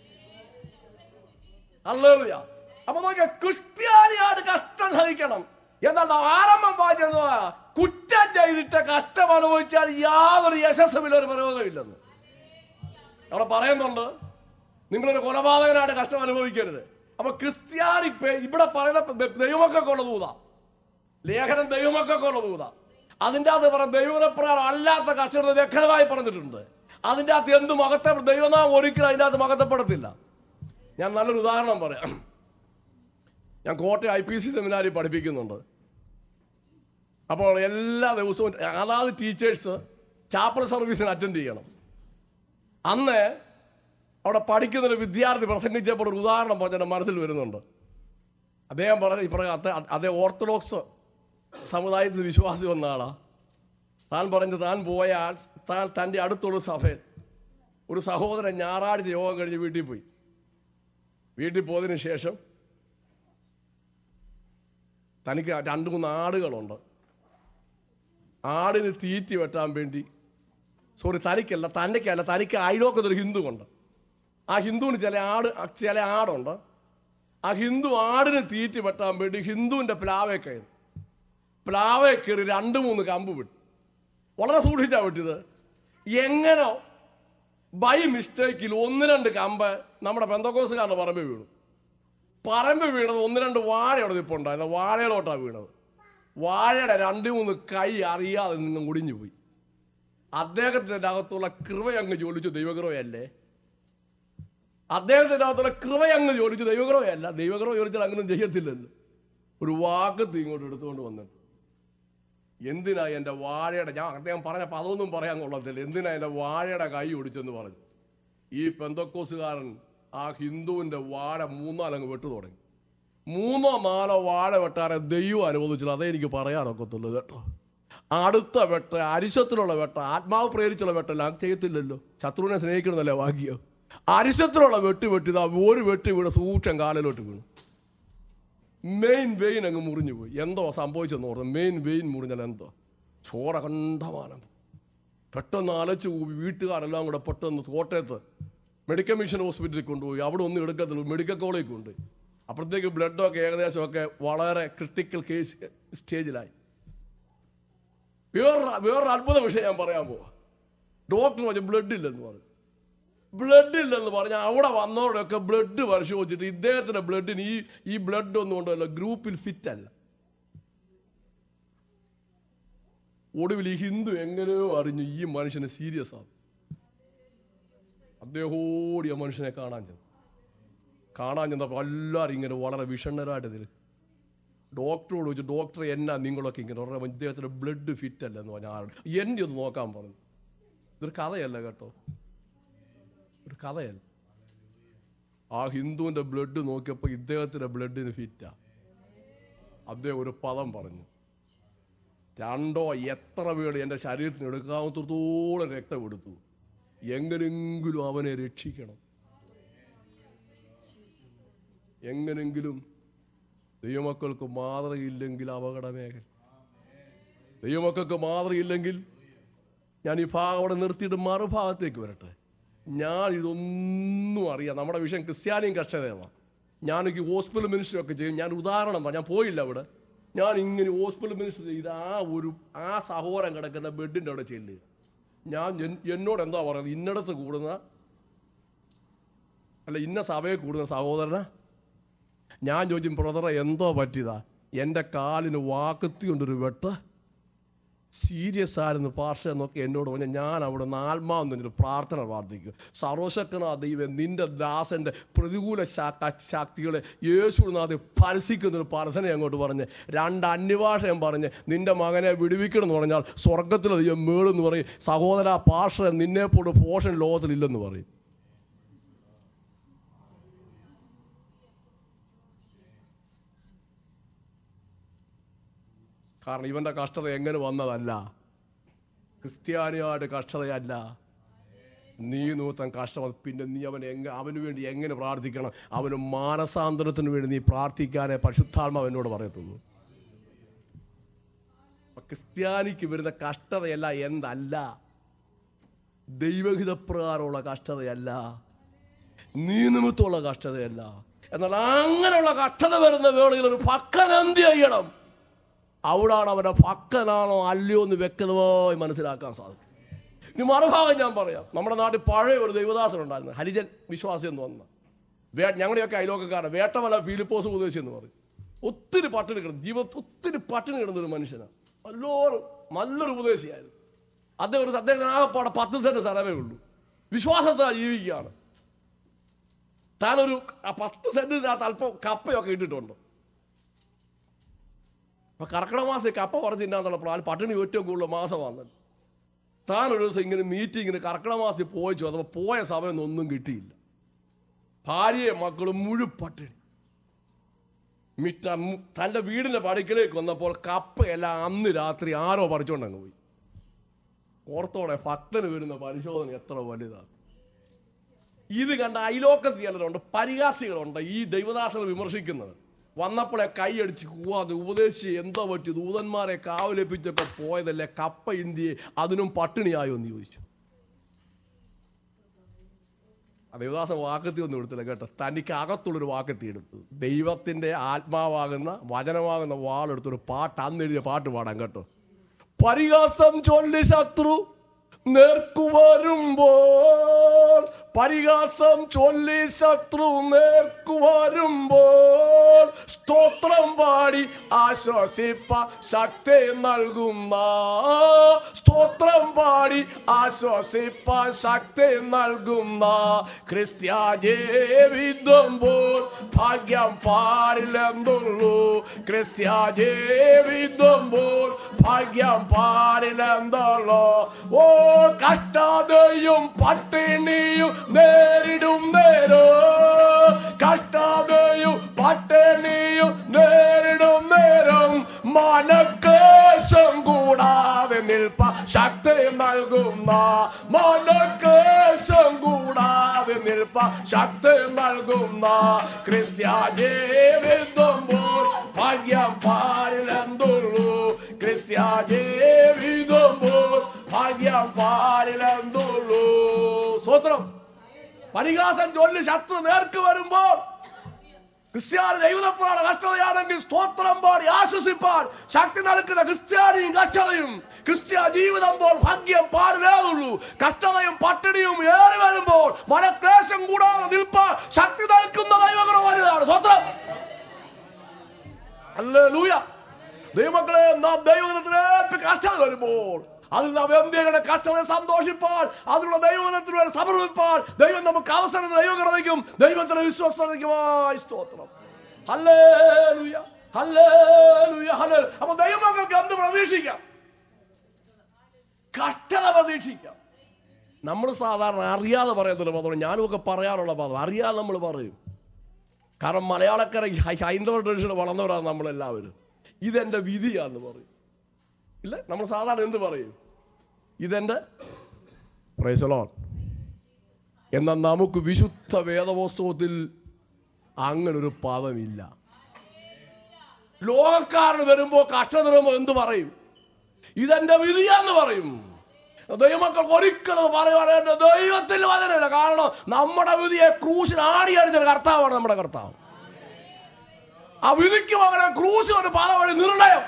അല്ലേലൂയ അപ്പൊ നോക്കിയ ക്രിസ്ത്യാനിയാണ് കഷ്ടം സഹിക്കണം എന്നാൽ നാം ആരംഭം വായിച്ചത് കുറ്റം ചെയ്തിട്ട് കഷ്ടം അനുഭവിച്ചാൽ യാതൊരു യശസ്സുമില്ല ഒരു പ്രയോജനമില്ലെന്ന് അവിടെ പറയുന്നുണ്ട് നിങ്ങളൊരു കൊലപാതകനായിട്ട് കഷ്ടം അനുഭവിക്കരുത് അപ്പൊ ക്രിസ്ത്യാനി പേ- ഇവിടെ പറയുന്ന ദ- ദൈവമക്കൾക്കുള്ള ദൂത ലേഖനം ദൈവമക്കൾക്കുള്ള ദൂത അതിൻ്റെ അകത്ത് പറഞ്ഞ ദൈവപ്രകാരം അല്ലാത്ത കഷ്ടത വ്യക്തമായി പറഞ്ഞിട്ടുണ്ട് അതിൻ്റെ അകത്ത് എന്ത് മകത്തെ ദൈവനാം ഒരിക്കലും അതിൻ്റെ അകത്ത് മകത്തപ്പെടത്തില്ല ഞാൻ നല്ലൊരു ഉദാഹരണം പറയാം ഞാൻ കോട്ടയം ഐ പി സി സെമിനാരിൽ പഠിപ്പിക്കുന്നുണ്ട് അപ്പോൾ എല്ലാ ദിവസവും അതാത് ടീച്ചേഴ്സ് ചാപ്പൽ സർവീസിന് അറ്റൻഡ് ചെയ്യണം അന്ന് അവിടെ പഠിക്കുന്ന ഒരു വിദ്യാർത്ഥി പ്രസംഗിച്ചപ്പോൾ ഒരു ഉദാഹരണം പറഞ്ഞ മനസ്സിൽ വരുന്നുണ്ട് അദ്ദേഹം പറഞ്ഞ ഇപ്പറ അതേ ഓർത്തഡോക്സ് സമുദായത്തിൽ വിശ്വാസി വന്ന ആളാ താൻ പറഞ്ഞ് താൻ പോയ ആ- താൻ തൻ്റെ അടുത്തുള്ള സഭയിൽ ഒരു സഹോദരൻ ഞായറാഴ്ച യോഗം കഴിഞ്ഞ് വീട്ടിൽ പോയി വീട്ടിൽ പോയതിനു ശേഷം തനിക്ക് രണ്ട് മൂന്ന് ആടുകളുണ്ട് ആടിന് തീറ്റി വെട്ടാൻ വേണ്ടി സോറി തനിക്കല്ല തനിക്കല്ല തനിക്ക് അയലോക്കത്തൊരു ഹിന്ദു ഉണ്ട് ആ ഹിന്ദുവിന് ചില ആട് ചില ആടുണ്ട് ആ ഹിന്ദു ആടിന് തീറ്റി വെട്ടാൻ വേണ്ടി ഹിന്ദുവിൻ്റെ പ്ലാവേ കയറി പ്ലാവേ കയറി രണ്ട് മൂന്ന് കമ്പ് വിട്ടു വളരെ സൂക്ഷിച്ചാ വിട്ടത് എങ്ങനോ ബൈ മിസ്റ്റേക്കിൽ ഒന്ന് രണ്ട് കമ്പ് നമ്മുടെ പെന്തക്കോസുകാരുടെ പറമ്പിൽ വീണു പറമ്പ് വീണത് ഒന്ന് രണ്ട് വാഴയുടെ നിപ്പുണ്ടായത് വാഴയിലോട്ടാണ് വീണത് വാഴയുടെ രണ്ട് മൂന്ന് കൈ അറിയാതെ നിന്നും കുടിഞ്ഞു പോയി അദ്ദേഹത്തിൻ്റെ അകത്തുള്ള കൃപ അങ്ങ് ജോലിച്ചു ദൈവകൃപയല്ലേ അദ്ദേഹത്തിൻ്റെ അകത്തുള്ള കൃപ അങ്ങ് ജോലിച്ചു ദൈവകൃപയല്ല ദൈവകൃപ ജോലിച്ചാൽ അങ്ങനെയും ചെയ്യത്തില്ലല്ലോ ഒരു വാക്കത്ത് ഇങ്ങോട്ട് എടുത്തുകൊണ്ട് വന്നിട്ട് എന്തിനാ എൻ്റെ വാഴയുടെ ഞാൻ അദ്ദേഹം പറഞ്ഞപ്പോൾ അതൊന്നും പറയാൻ കൊള്ളത്തില്ല എന്തിനാ എൻ്റെ വാഴയുടെ കൈ ഒടിച്ചെന്ന് പറഞ്ഞു ഈ പെന്തക്കോസുകാരൻ ആ ഹിന്ദുവിൻ്റെ വാഴ മൂന്നാലങ്ങ് വെട്ടു തുടങ്ങി മൂന്നോ നാലോ വാഴ വെട്ടാറെ ദൈവം അനുവദിച്ചില്ല അതേ എനിക്ക് പറയാനൊക്കത്തുള്ളൂ കേട്ടോ അടുത്ത വെട്ട് അരിശത്തിലുള്ള വെട്ട ആത്മാവ് പ്രേരിച്ചുള്ള വെട്ടെല്ലാം ചെയ്യത്തില്ലല്ലോ ശത്രുവിനെ സ്നേഹിക്കണമെന്നല്ലേ ഭാഗ്യം അരിശത്തിലുള്ള വെട്ട് വെട്ടിതാ ഒരു വെട്ട് വീണ് സൂക്ഷം കാലിലോട്ട് വീണു മെയിൻ വെയിൻ അങ്ങ് മുറിഞ്ഞു പോയി എന്തോ സംഭവിച്ചെന്ന് പറഞ്ഞു മെയിൻ വെയിൻ മുറിഞ്ഞാൽ എന്തോ ചോര കണ്ടമാനം പെട്ടെന്ന് അലച്ചു കൂവി വീട്ടുകാരെല്ലാം കൂടെ പെട്ടെന്ന് കോട്ടയത്ത് മെഡിക്കൽ മിഷൻ ഹോസ്പിറ്റലിൽ കൊണ്ടുപോയി അവിടെ ഒന്നും എടുക്കത്തില്ല മെഡിക്കൽ കോളേജിൽ കൊണ്ടുപോയി അപ്പോഴത്തേക്ക് ബ്ലഡൊക്കെ ഏകദേശമൊക്കെ വളരെ ക്രിട്ടിക്കൽ കേസ് സ്റ്റേജിലായി വേറൊരു വേറൊരു അത്ഭുത വിഷയം ഞാൻ പറയാൻ പോവാ ഡോക്ടർ പറഞ്ഞു ബ്ലഡ് ഇല്ലെന്ന് പറഞ്ഞു ബ്ലഡ് ഇല്ലെന്ന് പറഞ്ഞാൽ അവിടെ വന്നവരുടെയൊക്കെ ബ്ലഡ് പരിശോധിച്ചിട്ട് ഇദ്ദേഹത്തിന്റെ ബ്ലഡിന് ഈ ഈ ബ്ലഡ് ഒന്നും കൊണ്ടല്ല ഗ്രൂപ്പിൽ ഫിറ്റ് അല്ല ഒടുവിൽ ഈ ഹിന്ദു എങ്ങനെയോ അറിഞ്ഞു ഈ മനുഷ്യന് സീരിയസ് ആണ് അദ്ദേഹം ഓടി ആ മനുഷ്യനെ കാണാൻ ചെന്നു കാണാൻ ചെന്നപ്പോൾ എല്ലാവരും ഇങ്ങനെ വളരെ വിഷണ്ണരായിട്ട് ഇതിൽ ഡോക്ടറോട് ചോദിച്ചു ഡോക്ടർ എന്നാ നിങ്ങളൊക്കെ ഇങ്ങനെ പറഞ്ഞ ഇദ്ദേഹത്തിന് ബ്ലഡ് ഫിറ്റ് അല്ല എന്ന് പറഞ്ഞാൽ ആരോട് എൻ്റെ ഒന്ന് നോക്കാൻ പറഞ്ഞു ഇതൊരു കഥയല്ല കേട്ടോ ഒരു കഥയല്ല ആ ഹിന്ദുവിൻ്റെ ബ്ലഡ് നോക്കിയപ്പോൾ ഇദ്ദേഹത്തിൻ്റെ ബ്ലഡിന് ഫിറ്റാ അദ്ദേഹം ഒരു പദം പറഞ്ഞു രണ്ടോ എത്ര വീട് എൻ്റെ ശരീരത്തിന് എടുക്കാവുന്നത്തോളം രക്തം എടുത്തു എങ്ങനെങ്കിലും അവനെ രക്ഷിക്കണം എങ്ങനെങ്കിലും ദൈവമക്കൾക്ക് മാതൃകയില്ലെങ്കിൽ അപകട മേഖല ദൈവമക്കൾക്ക് മാതൃകയില്ലെങ്കിൽ ഞാൻ ഈ ഭാഗം അവിടെ നിർത്തിയിട്ട് മറുഭാഗത്തേക്ക് വരട്ടെ ഞാൻ ഇതൊന്നും അറിയാം നമ്മുടെ വിഷയം ക്രിസ്ത്യാനിയും കർഷകമാണ് ഞാനൊക്കെ ഹോസ്പിറ്റൽ മിനിസ്റ്ററി ഒക്കെ ചെയ്യും ഞാൻ ഉദാഹരണം പറയാം ഞാൻ പോയില്ല അവിടെ ഞാൻ ഇങ്ങനെ ഹോസ്പിറ്റൽ മിനിസ്റ്റർ ചെയ്ത് ആ ഒരു ആ സഹോദരൻ കിടക്കുന്ന ബെഡിൻ്റെ അവിടെ ചെല്ലുക ഞാൻ എൻ- എന്നോട് എന്താ പറയുന്നത് ഇന്നടത്ത് കൂടുന്ന അല്ല ഇന്ന സഭയെ കൂടുന്ന സഹോദരനാ ഞാൻ ചോദിക്കും ബ്രദറെ എന്തോ പറ്റിയതാ എൻ്റെ കാലിന് വാക്കത്തി കൊണ്ടൊരു വെട്ട് സീരിയസ് ആയിരുന്നു പാർഷ എന്നൊക്കെ എന്നോട് പറഞ്ഞ ഞാൻ അവിടെ നിന്ന് ആത്മാവെന്ന് പറഞ്ഞൊരു പ്രാർത്ഥന പ്രാർത്ഥിക്കും സർവശക്തനാ ദൈവം നിന്റെ ദാസന്റെ പ്രതികൂല ശാ- ശക്തികളെ യേശുനാഥ് പരസിക്കുന്നൊരു പരസനെ അങ്ങോട്ട് പറഞ്ഞ് രണ്ട് അന്യഭാഷയും പറഞ്ഞ് നിന്റെ മകനെ വിടുവിക്കണം എന്ന് പറഞ്ഞാൽ സ്വർഗത്തിലെ ദൈവം മേളെന്ന് പറയും സഹോദര പാർഷ നിന്നെപ്പോഴും പോഷൻ ലോകത്തിലില്ലെന്ന് പറയും കാരണം ഇവന്റെ കഷ്ടത എങ്ങനെ വന്നതല്ല ക്രിസ്ത്യാനിയായിട്ട് കഷ്ടതയല്ല നീ നൂത്തൻ കഷ്ടം പിന്നെ നീ അവൻ എങ്ങ അവന് വേണ്ടി എങ്ങനെ പ്രാർത്ഥിക്കണം അവന് മാനസാന്തരത്തിന് വേണ്ടി നീ പ്രാർത്ഥിക്കാനേ പരിശുദ്ധാത്മാവ് എന്നോട് പറയത്തുള്ളൂ അപ്പൊ ക്രിസ്ത്യാനിക്ക് വരുന്ന കഷ്ടതയല്ല എന്തല്ല ദൈവഹിതപ്രകാരമുള്ള കഷ്ടതയല്ല നീ നിമിത്തമുള്ള കഷ്ടതയല്ല എന്നാൽ അങ്ങനെയുള്ള കഷ്ടത വരുന്ന വേളയിൽ ഒരു ഭക്തൻ എന്ത് ചെയ്യണം അവിടാണ് അവന്റെ ഭക്തനാണോ അല്ലയോ എന്ന് വ്യക്തമായി മനസ്സിലാക്കാൻ സാധിക്കും ഇനി മറുഭാഗം ഞാൻ പറയാം നമ്മുടെ നാട്ടിൽ പഴയ ഒരു ദൈവദാസൻ ഉണ്ടായിരുന്നു ഹരിജൻ വിശ്വാസി എന്ന് വന്ന വേ ഞങ്ങളുടെയൊക്കെ അയലോക്കക്കാരൻ വേട്ടമല ഫിലിപ്പോസ് ഉപദേശി എന്ന് പറയും ഒത്തിരി പട്ടിണി കിടന്നു ജീവിതത്തിൽ ഒത്തിരി പട്ടിണി കിടന്ന ഒരു മനുഷ്യനാണ് നല്ലൊരു നല്ലൊരു ഉപദേശിയായിരുന്നു അദ്ദേഹം ഒരു അദ്ദേഹത്തിന് ആകെപ്പാടെ പത്ത് സെന്റ് സ്ഥലമേ ഉള്ളൂ വിശ്വാസത്താൽ ജീവിക്കുകയാണ് താനൊരു ആ പത്ത് സെന്റിനകത്ത് അല്പം കപ്പയൊക്കെ ഇട്ടിട്ടുണ്ട് അപ്പൊ കർക്കിടക മാസം കപ്പ പറിച്ച് തിന്നാന്നുള്ള പ്ലാൻ പട്ടിണി ഏറ്റവും കൂടുതൽ മാസമാണ് താൻ ഒരു ദിവസം ഇങ്ങനെ മീറ്റിങ്ങിന് കർക്കിടക മാസത്തിൽ പോയിച്ചു അതപ്പോൾ പോയ സമയമൊന്നും ഒന്നും കിട്ടിയില്ല ഭാര്യയെ മക്കളും മുഴുവൻ പട്ടിണി മിറ്റ മു- തൻ്റെ വീടിൻ്റെ പടിക്കലേക്ക് വന്നപ്പോൾ കപ്പയെല്ലാം അന്ന് രാത്രി ആരോ പറിച്ചുകൊണ്ടങ്ങ് പോയി ഓർത്തോടെ ഭക്തന് വരുന്ന പരിശോധന എത്ര വലുതാണ് ഇത് കണ്ട അയലോക്കത്ത് ചിലരുണ്ട് പരിഹാസികളുണ്ട് ഈ ദൈവദാസനെ വിമർശിക്കുന്നത് വന്നപ്പോഴെ കൈയടിച്ച് കൂവാതെ ഉപദേശിച്ച് എന്തോ പറ്റി ദൂതന്മാരെ കാവലേപ്പിച്ചൊക്കെ പോയതല്ലേ കപ്പ ഇന്ത്യയെ അതിനും പട്ടിണിയായോ എന്ന് ചോദിച്ചു ആ ദൈവദാസൻ വാക്കത്തി ഒന്നും എടുത്തില്ല കേട്ടോ തനിക്ക് അകത്തുള്ളൊരു വാക്കത്തി എടുത്തു ദൈവത്തിന്റെ ആത്മാവാകുന്ന വചനമാകുന്ന വാളെടുത്തൊരു പാട്ട് അന്ന് എഴുതിയ പാട്ട് പാടാം കേട്ടോ പരിഹാസം ചൊല്ലി ശത്രു നേർക്കു വരുമ്പോൾ പരിഹാസം ചൊല്ലി ശത്രു നേർക്കു വരുമ്പോൾ സ്തോത്രം പാടി ആശ്വസിപ്പ ശക്തി നൽകുന്ന സ്തോത്രം പാടി ആശ്വസിപ്പ ശക്തി നൽകുന്ന ക്രിസ്ത്യ ജീവിതമ്പോൾ ഭാഗ്യം പാടില്ലെന്നുള്ളൂ ക്രിസ്ത്യ ജീവിതമ്പോൾ ഭാഗ്യം പാടില്ലെന്നുള്ളൂ ഓ കഷ്ടതയും പട്ടിണിയും നേരിടും നേരോ കഷ്ടതയും പട്ടിണിയും നേരിടും നേരം മനക്കേശം കൂടാതെ നിൽപ്പ ശക്തി നൽകുന്ന മനക്കേശം കൂടാതെ നിൽപ്പ ശക്തി നൽകുന്ന ക്രിസ്ത്യ ജീവിതമ്പോൾ ഭാഗ്യം പാടില്ലെന്നുള്ളൂ ക്രിസ്ത്യ ജീവിതമ്പോൾ ഭാഗ്യം പാടില്ലെന്നുള്ളൂ സ്വത്രം പരിഹാസം ചൊല്ലി ശത്രു നേർക്ക് വരുമ്പോൾ ക്രിസ്ത്യാനി ദൈവതപ്പോഴാണ് കഷ്ടതയാണെങ്കിൽ സ്തോത്രം പാടി ആശ്വസിപ്പാൻ ശക്തി നൽകുന്ന ക്രിസ്ത്യാനിയും കഷ്ടതയും ക്രിസ്ത്യ ജീവിതം പോൽ ഭാഗ്യം പാടില്ലേതുള്ളൂ കഷ്ടതയും പട്ടിണിയും ഏറി വരുമ്പോൾ മനക്ലേശം കൂടാതെ നിൽപ്പാൻ ശക്തി നൽകുന്ന ദൈവങ്ങളുടെ വലുതാണ് സ്വത്രം അല്ലേ ലൂയ ദൈവമക്കളെ നാം ദൈവത്തിലേക്ക് കഷ്ടത വരുമ്പോൾ അതിൽ നാം എന്തിനാണ് കഷ്ടത സന്തോഷിപ്പാൻ അതിനുള്ള ദൈവത്തിന് വേണ്ടി സമർപ്പിപ്പാൻ ദൈവം നമുക്ക് അവസരം ദൈവം കടന്നിക്കും ദൈവത്തിന്റെ വിശ്വസതയ്ക്കുമായി സ്തോത്രം ഹല്ലേലൂയ ഹല്ലേലൂയ ഹല്ലേ അപ്പൊ ദൈവമക്കൾക്ക് എന്ത് പ്രതീക്ഷിക്കാം കഷ്ടത പ്രതീക്ഷിക്കാം നമ്മൾ സാധാരണ അറിയാതെ പറയത്തില്ല പദം ഞാനുമൊക്കെ പറയാറുള്ള പദം അറിയാതെ നമ്മൾ പറയും കാരണം മലയാളക്കര ഹൈ- ഹൈന്ദവ ട്രഡീഷൻ വളർന്നവരാണ് നമ്മളെല്ലാവരും ഇതെന്റെ വിധിയാന്ന് പറയും ഇല്ല നമ്മൾ സാധാരണ എന്ത് പറയും ഇതെന്റെ പ്രൈസലോൺ എന്നാൽ നമുക്ക് വിശുദ്ധ വേദപുസ്തകത്തിൽ അങ്ങനൊരു പദമില്ല ലോകക്കാരന് വരുമ്പോ കഷ്ടത വരുമ്പോ എന്ത് പറയും ഇതെന്റെ വിധിയാന്ന് പറയും ദൈവമക്കൾ ഒരിക്കലും പറയുവാൻ ദൈവത്തിൽ വചനമില്ല കാരണം നമ്മുടെ വിധിയെ ക്രൂശിന് ആടി അടിച്ചൊരു കർത്താവാണ് നമ്മുടെ കർത്താവ് ആ വിധിക്ക് പകരം ക്രൂശ് ഒരു പാത വഴി നിർണയം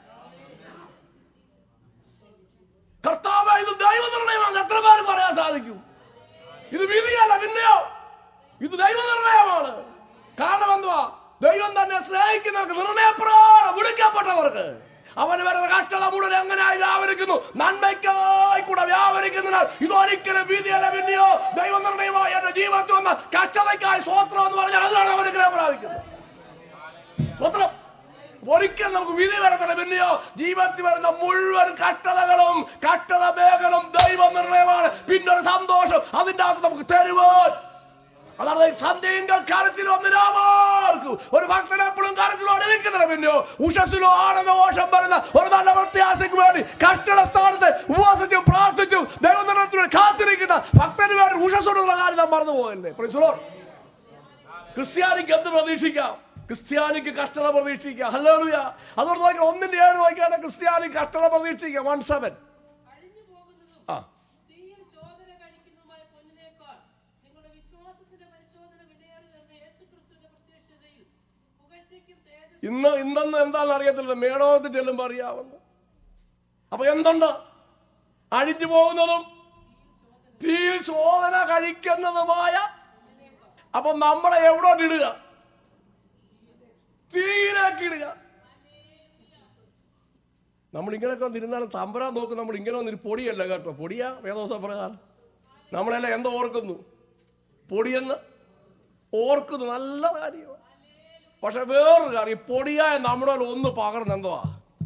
കർത്താവ് ഇത് ദൈവ നിർണയമാണ് എത്ര പേർക്ക് പറയാൻ സാധിക്കും ഇത് വിധിയല്ല പിന്നെയോ ഇത് ദൈവ നിർണയമാണ് കാരണം എന്തുവാ ദൈവം തന്നെ സ്നേഹിക്കുന്നവർക്ക് നിർണയപ്രകാരം വിളിക്കപ്പെട്ടവർക്ക് അവന് വരുന്ന കഷ്ടത മുഴുവൻ എങ്ങനെയായി വ്യാപരിക്കുന്നു നന്മയ്ക്കായി കൂടെ വ്യാപരിക്കുന്നതിനാൽ ഇതൊരിക്കലും വിധിയല്ല പിന്നെയോ ദൈവ നിർണയമായി എന്റെ ജീവിതത്തിൽ വന്ന കഷ്ടതയ്ക്കായി സ്വോത്രം എന്ന് പറഞ്ഞാൽ അതിനാണ് അവൻ അനുഗ്രഹം പ്രാപിക്കുന്നത് സ്വത്രം ഒരിക്കലും നമുക്ക് വിധി വരത്തില്ല പിന്നെയോ ജീവിതത്തിൽ വരുന്ന മുഴുവൻ കഷ്ടതകളും കഷ്ടത മേഖലും ദൈവ നിർണയമാണ് പിന്നെ ഒരു സന്തോഷം അതിൻ്റെ അകത്ത് നമുക്ക് തരുവാൻ അതാണ് സന്ധ്യങ്ങൾ കരത്തിൽ ഒന്നിനാമാർക്ക് ഒരു ഭക്തൻ എപ്പോഴും കരത്തിലോട് ഇരിക്കുന്നില്ല പിന്നെയോ ഉഷസ്സിലോ ആനന്ദഘോഷം വരുന്ന ഒരു നല്ല പ്രത്യാശയ്ക്ക് വേണ്ടി കഷ്ടത സ്ഥാനത്ത് ഉപവാസത്തിലും പ്രാർത്ഥിച്ചും ദൈവനിർണയത്തിനു കാത്തിരിക്കുന്ന ഭക്തന് വേണ്ടി ഉഷസ്സോടുള്ള കാര്യം നാം മറന്നു പോകല്ലേ പ്രിൻസുലോ ക്രിസ്ത്യാനിക്ക് എന്ത് പ്രതീക്ഷിക്കാം ക്രിസ്ത്യാനിക്ക് കഷ്ടത പ്രതീക്ഷിക്കാം ഹല്ലേലൂയ അതുകൊണ്ട് നോക്കിയാൽ ഒന്നിന്റെ ഏഴ് നോക്കിയാണ് ക്രിസ്ത്യാനി കഷ്ടത പ്രതീക്ഷിക്കാം വൺ സെവൻ അഴിഞ്ഞു പോകുന്നതും ആ തീയിൽ ശോധന കഴിക്കുന്നതുമായ പൊന്നിനേക്കാൾ നിങ്ങളുടെ വിശ്വാസത്തിന്റെ പരിശോധന വിലയേറിയതെന്ന് യേശുക്രിസ്തുവിന്റെ പ്രത്യക്ഷതയിൽ പുകഴ്ചയ്ക്കും തേജസ് ഇന്ന് ഇന്നെന്ന് എന്താണെന്ന് അറിയത്തില്ല മേടോത്ത് ചെല്ലുമ്പോൾ അറിയാവുന്ന അപ്പൊ എന്തുണ്ട് അഴിഞ്ഞു പോകുന്നതും തീ ശോധന കഴിക്കുന്നതുമായ അപ്പൊ നമ്മളെ എവിടോട്ട് ഇടുക തീയിലേക്ക് ഇടുക നമ്മൾ ഇങ്ങനെയൊക്കെ തിരുന്നാലും തമ്പരാൻ നോക്കും നമ്മൾ ഇങ്ങനെ വന്നൊരു പൊടിയല്ല കേട്ടോ പൊടിയാ വേദോസ പ്രകാരം നമ്മളെല്ലാം എന്തോ ഓർക്കുന്നു പൊടിയെന്ന് ഓർക്കുന്നു നല്ല കാര്യമാണ് പക്ഷെ വേറൊരു കാര്യം ഈ പൊടിയായ നമ്മുടെ ഒന്ന് പകർന്ന് എന്തുവാ